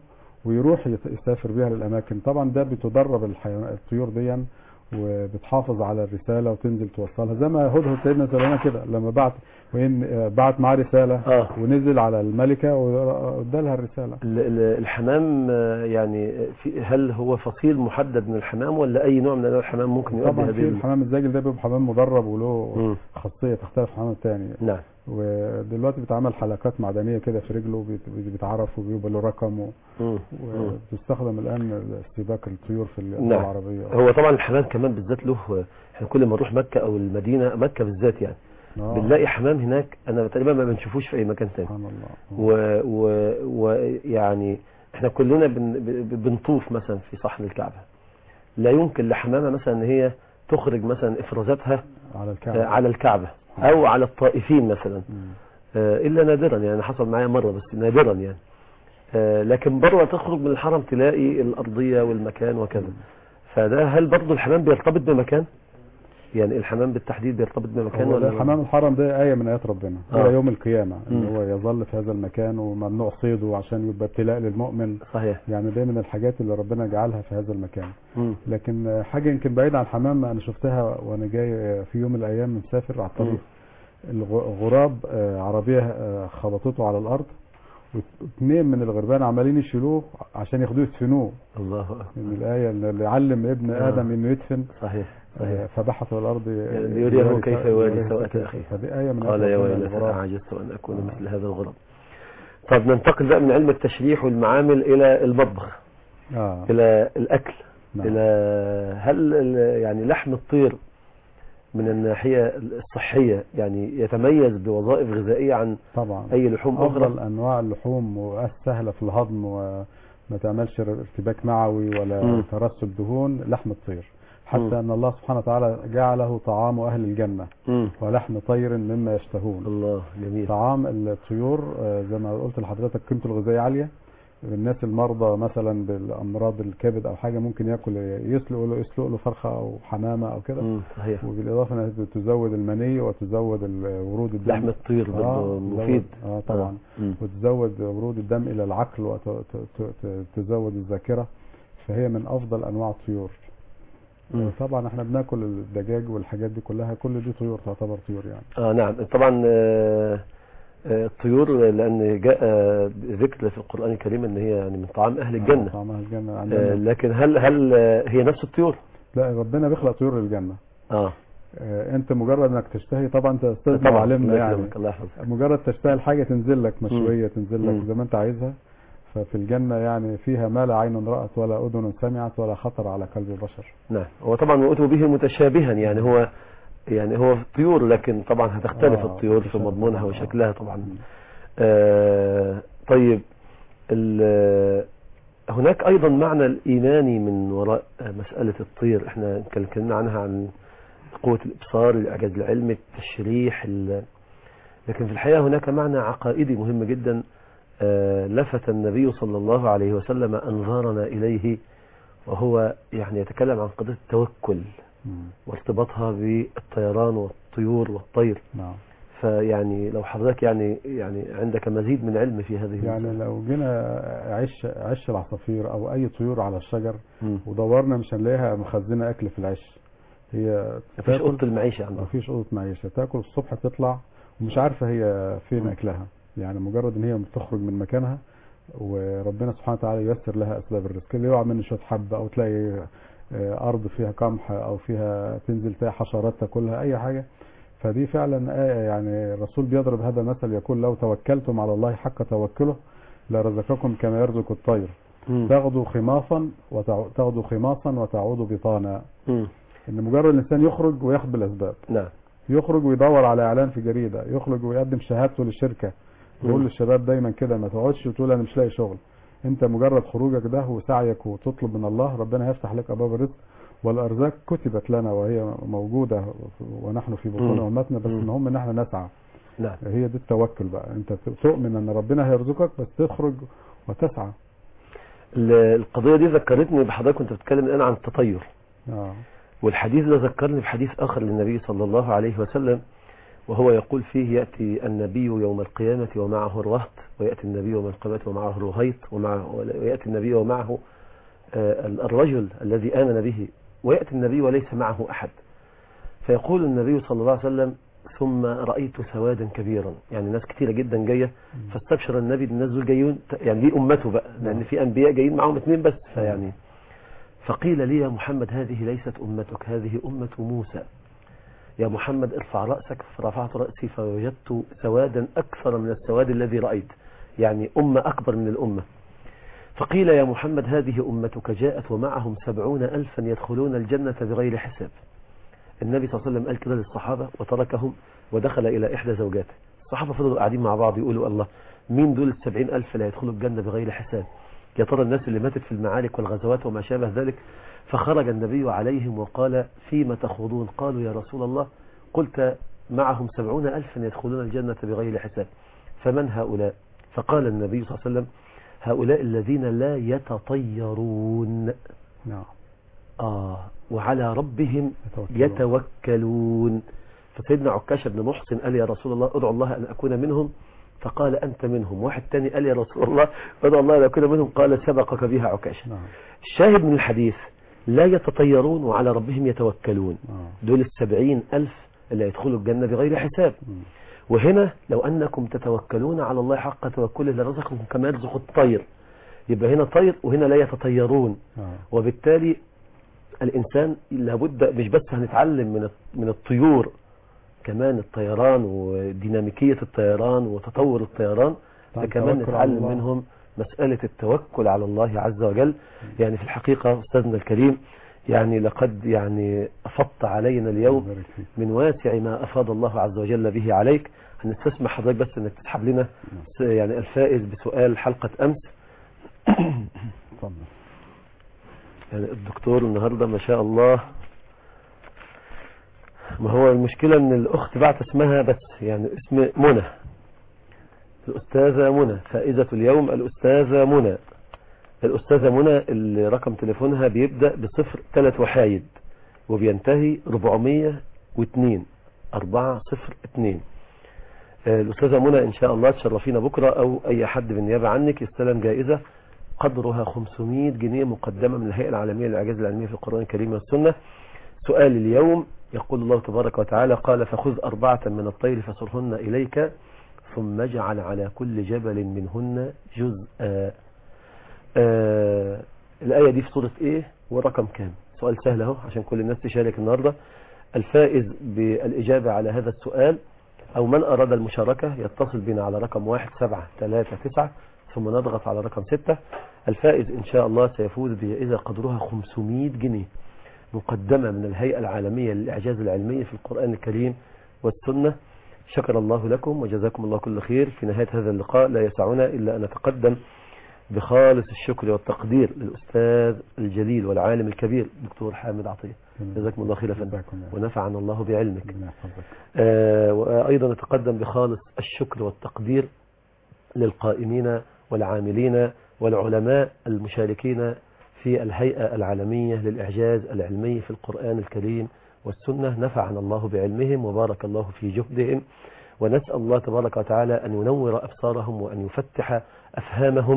ويروح يت- يسافر بيها للاماكن طبعا ده بتدرب الحيوان الطيور دي وبتحافظ ادالها الرساله وتنزل توصلها زي ما هدهد سيدنا سليمان كده لما بعت وين آه، بعت معاه رساله اه ونزل على الملكه وادالها الرساله ال- ال- الحمام آه، يعني في هل هو فصيل محدد من الحمام ولا اي نوع من انواع الحمام ممكن يؤدي طبعا هذه في ال- الحمام الزاجل ده بيبقى حمام مدرب وله مم. خاصيه تختلف عن الحمام الثاني نعم ودلوقتي بيتعمل حلقات معدنيه كده في رجله بيت- بيتعرف وبيبقى له رقم و- مم. مم. وبتستخدم الان استباك الطيور في الدول نعم. العربيه هو طبعا الحمام كمان بالذات له احنا كل ما نروح مكة او المدينة مكة بالذات يعني آه، بنلاقي حمام هناك انا تقريبا ما بنشوفوش في اي مكان تاني سبحان الله ويعني و... ويعني احنا كلنا بن... ب- بنطوف مثلا في صحن الكعبة لا يمكن لحمامة مثلا ان هي تخرج مثلا افرازاتها على آه، الكعبه على الكعبة او على الطائفين مثلا مم. آه، الا نادرا يعني حصل معايا مرة بس نادرا يعني آه، لكن بره تخرج من الحرم تلاقي الارضية والمكان وكذا فده هل برضه الحمام بيرتبط بمكان يعني الحمام بالتحديد بيرتبط بمكان هو ولا ده حمام الحرم ده آية من آيات ربنا آه. إلى يوم القيامة إن مم. هو يظل في هذا المكان وممنوع صيده عشان يبقى ابتلاء للمؤمن صحيح يعني ده من الحاجات اللي ربنا جعلها في هذا المكان مم. لكن آه، حاجة يمكن بعيدة عن الحمام أنا شفتها وأنا جاي آه، في يوم من الأيام مسافر على الطريق الغ- غراب آه، عربية آه، خبطته على الأرض واثنين من الغربان عمالين يشيلوه عشان ياخدوه يدفنوه الله اكبر من الآية اللي علم ابن آه. آدم إنه يدفن صحيح آه، صحيح فبحث الأرض يعني ليريه كيف يواري سوءة سوءة أخيه. فدي آية من قال يا آيات ربنا ويلتى الغراب. أعجزت أن أكون مثل هذا الغراب طب ننتقل بقى من علم التشريح والمعامل إلى المطبخ آه. إلى الأكل نعم. إلى هل ال- يعني لحم الطير من الناحية الصحية يعني يتميز بوظائف غذائية عن طبعا أي لحوم افضل أخرى انواع اللحوم وسهله في الهضم وما تعملش ارتباك معوي ولا مم. ترسب دهون لحم الطير حتى مم. ان الله سبحانه وتعالى جعله طعام اهل الجنه مم. ولحم طير مما يشتهون الله جميل طعام الطيور آه، زي ما قلت لحضرتك قيمته الغذائيه عاليه الناس المرضى مثلا بالامراض الكبد او حاجه ممكن ياكل يسلق له يسلق له فرخه او حمامه او كده مم. صحيح وبالاضافه انها تزود المني وتزود ال- ورود الدم لحم الطير برضه آه، مفيد تزود- اه طبعا مم. وتزود ورود الدم الى العقل وتزود الذاكره فهي من افضل انواع الطيور مم. طبعا احنا بناكل الدجاج والحاجات دي كلها كل دي طيور تعتبر طيور يعني اه نعم طبعا آه، آه، الطيور لان جاء آه، ذكر في القران الكريم ان هي يعني من طعام اهل الجنه طعمها الجنه آه، عندنا لكن هل هل آه، هي نفس الطيور لا ربنا بيخلق طيور للجنه اه آه، انت مجرد انك تشتهي طبعا انت استاذ طبعا معلمنا الله يعني يكرمك، الله يحفظك مجرد تشتهي الحاجه تنزل لك مشويه تنزل مم. لك زي ما انت عايزها ففي الجنه يعني فيها ما لا عين رأت ولا اذن سمعت ولا خطر على قلب بشر نعم هو طبعا وأتوا به متشابها يعني هو يعني هو طيور لكن طبعا هتختلف آه، الطيور في متشابه مضمونها طبعاً. وشكلها طبعا مم. آه طيب ال- هناك ايضا معنى الايماني من وراء آه، مسألة الطير احنا اتكلمنا عنها عن قوة الابصار الاعجاز العلمي التشريح ال- لكن في الحقيقة هناك معنى عقائدي مهم جدا آه، لفت النبي صلى الله عليه وسلم انظارنا اليه وهو يعني يتكلم عن قضية التوكل مم. وارتباطها بالطيران والطيور والطير نعم فيعني لو حضرتك يعني يعني عندك مزيد من علم في هذه يعني المسألة. لو جينا عش عش العصافير او اي طيور على الشجر مم. ودورنا مش هنلاقيها مخزنه اكل في العش هي مفيش تاكل- اوضه المعيشه عندهم مفيش اوضه معيشه تاكل الصبح تطلع ومش عارفه هي فين مم. اكلها يعني مجرد ان هي بتخرج من مكانها وربنا سبحانه وتعالى ييسر لها اسباب الرزق اللي يقع منه شويه حبه او تلاقي آه، ارض فيها قمح او فيها تنزل تلاقي حشرات تاكلها اي حاجه فدي فعلا آية يعني الرسول بيضرب هذا المثل يقول لو توكلتم على الله حق توكله لرزقكم كما يرزق الطير مم. تغدو خماصا وتع- تغدو خماصا وتعود بطانا مم. ان مجرد الانسان يخرج وياخد بالاسباب نعم يخرج ويدور على اعلان في جريده يخرج ويقدم شهادته للشركه بقول مم. للشباب دايما كده ما تقعدش وتقول انا مش لاقي شغل انت مجرد خروجك ده وسعيك وتطلب من الله ربنا هيفتح لك ابواب الرزق والارزاق كتبت لنا وهي موجوده ونحن في بطون مم. امتنا بس مم. المهم ان احنا نسعى نعم هي دي التوكل بقى انت تؤمن ان ربنا هيرزقك بس تخرج وتسعى ال- القضيه دي ذكرتني بحضرتك كنت بتتكلم الان عن التطير اه والحديث ده ذكرني بحديث اخر للنبي صلى الله عليه وسلم وهو يقول فيه يأتي النبي يوم القيامة ومعه الرهط ويأتي النبي يوم القيامة ومعه الرهيط ومعه ويأتي النبي ومعه آه، الرجل الذي آمن به ويأتي النبي وليس معه أحد فيقول النبي صلى الله عليه وسلم ثم رأيت سوادا كبيرا يعني ناس كتيرة جدا جاية فاستبشر النبي الناس دول جايون يعني دي أمته بقى لأن في أنبياء جايين معهم اثنين بس فيعني فقيل لي يا محمد هذه ليست أمتك هذه أمة موسى يا محمد ارفع رأسك فرفعت رأسي فوجدت سوادا أكثر من السواد الذي رأيت يعني أمة أكبر من الأمة فقيل يا محمد هذه أمتك جاءت ومعهم سبعون ألفا يدخلون الجنة بغير حساب النبي صلى الله عليه وسلم قال كده للصحابة وتركهم ودخل إلى إحدى زوجاته الصحابة فضلوا قاعدين مع بعض يقولوا الله مين دول السبعين ألف اللي هيدخلوا الجنة بغير حساب يا ترى الناس اللي ماتت في المعارك والغزوات وما شابه ذلك فخرج النبي عليهم وقال فيما تخوضون قالوا يا رسول الله قلت معهم سبعون ألفا يدخلون الجنة بغير حساب فمن هؤلاء فقال النبي صلى الله عليه وسلم هؤلاء الذين لا يتطيرون نعم آه وعلى ربهم يتوكلون. يتوكلون فسيدنا عكاشة بن محسن قال يا رسول الله ادعو الله أن أكون منهم فقال أنت منهم واحد تاني قال يا رسول الله ادعو الله أن أكون منهم قال سبقك بها عكاشة نعم الشاهد من الحديث لا يتطيرون وعلى ربهم يتوكلون آه. دول السبعين ألف اللي يدخلوا الجنة بغير حساب مم. وهنا لو أنكم تتوكلون على الله حق توكله لرزقكم كما يرزق الطير يبقى هنا طير وهنا لا يتطيرون آه. وبالتالي الإنسان لابد مش بس هنتعلم من من الطيور كمان الطيران وديناميكية الطيران وتطور الطيران طبعاً فكمان التوكل على نتعلم الله. منهم مسألة التوكل على الله عز وجل يعني في الحقيقة أستاذنا الكريم يعني لقد يعني أفضت علينا اليوم يبارك فيك. من واسع ما أفاض الله عز وجل به عليك هنستسمح حضرتك بس انك تسحب لنا س- يعني الفائز بسؤال حلقة أمس اتفضل يعني الدكتور النهاردة ما شاء الله ما هو المشكلة ان الاخت بعت اسمها بس يعني اسم منى الاستاذة منى فائزة اليوم الاستاذة منى الاستاذة منى اللي رقم تليفونها بيبدأ بصفر ثلاث وحايد وبينتهي 402 402 آه، الأستاذة منى إن شاء الله تشرفينا بكرة أو أي حد بالنيابة عنك يستلم جائزة قدرها 500 جنيه مقدمة من الهيئة العالمية للإعجاز العلمي في القرآن الكريم والسنة سؤال اليوم يقول الله تبارك وتعالى قال فخذ أربعة من الطير فصرهن إليك ثم اجعل على كل جبل منهن جزءا آه الآية دي في سورة إيه ورقم كام سؤال سهل أهو عشان كل الناس تشارك النهاردة الفائز بالإجابة على هذا السؤال أو من أراد المشاركة يتصل بنا على رقم واحد سبعة ثلاثة تسعة ثم نضغط على رقم ستة الفائز إن شاء الله سيفوز بجائزة قدرها 500 جنيه مقدمة من الهيئة العالمية للإعجاز العلمي في القرآن الكريم والسنة شكر الله لكم وجزاكم الله كل خير في نهاية هذا اللقاء لا يسعنا إلا أن نتقدم بخالص الشكر والتقدير للأستاذ الجليل والعالم الكبير دكتور حامد عطية جزاكم الله خير يا فندم جزاكم الله. ونفعنا الله بعلمك ربنا يحفظك آه، وأيضا نتقدم بخالص الشكر والتقدير للقائمين والعاملين والعلماء المشاركين في الهيئة العالمية للإعجاز العلمي في القرآن الكريم والسنة نفعنا الله بعلمهم وبارك الله في جهدهم ونسأل الله تبارك وتعالى أن ينور أبصارهم وأن يفتح أفهامهم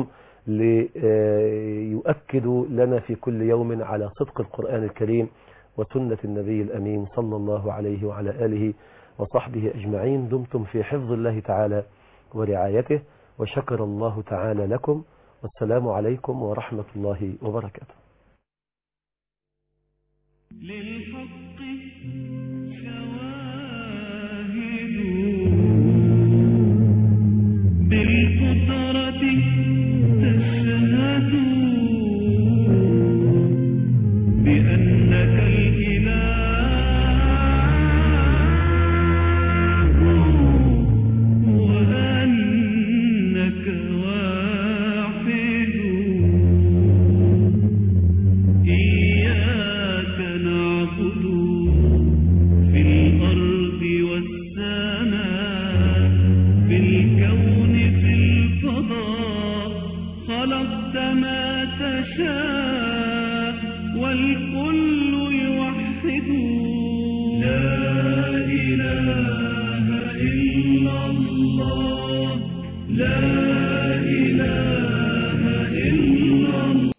ليؤكدوا لنا في كل يوم على صدق القرآن الكريم وسنة النبي الأمين صلى الله عليه وعلى آله وصحبه أجمعين دمتم في حفظ الله تعالى ورعايته وشكر الله تعالى لكم والسلام عليكم ورحمة الله وبركاته للحق شواهد بالقدرة تشهد بأنك الإله وأنك واحد إياك نعبد لا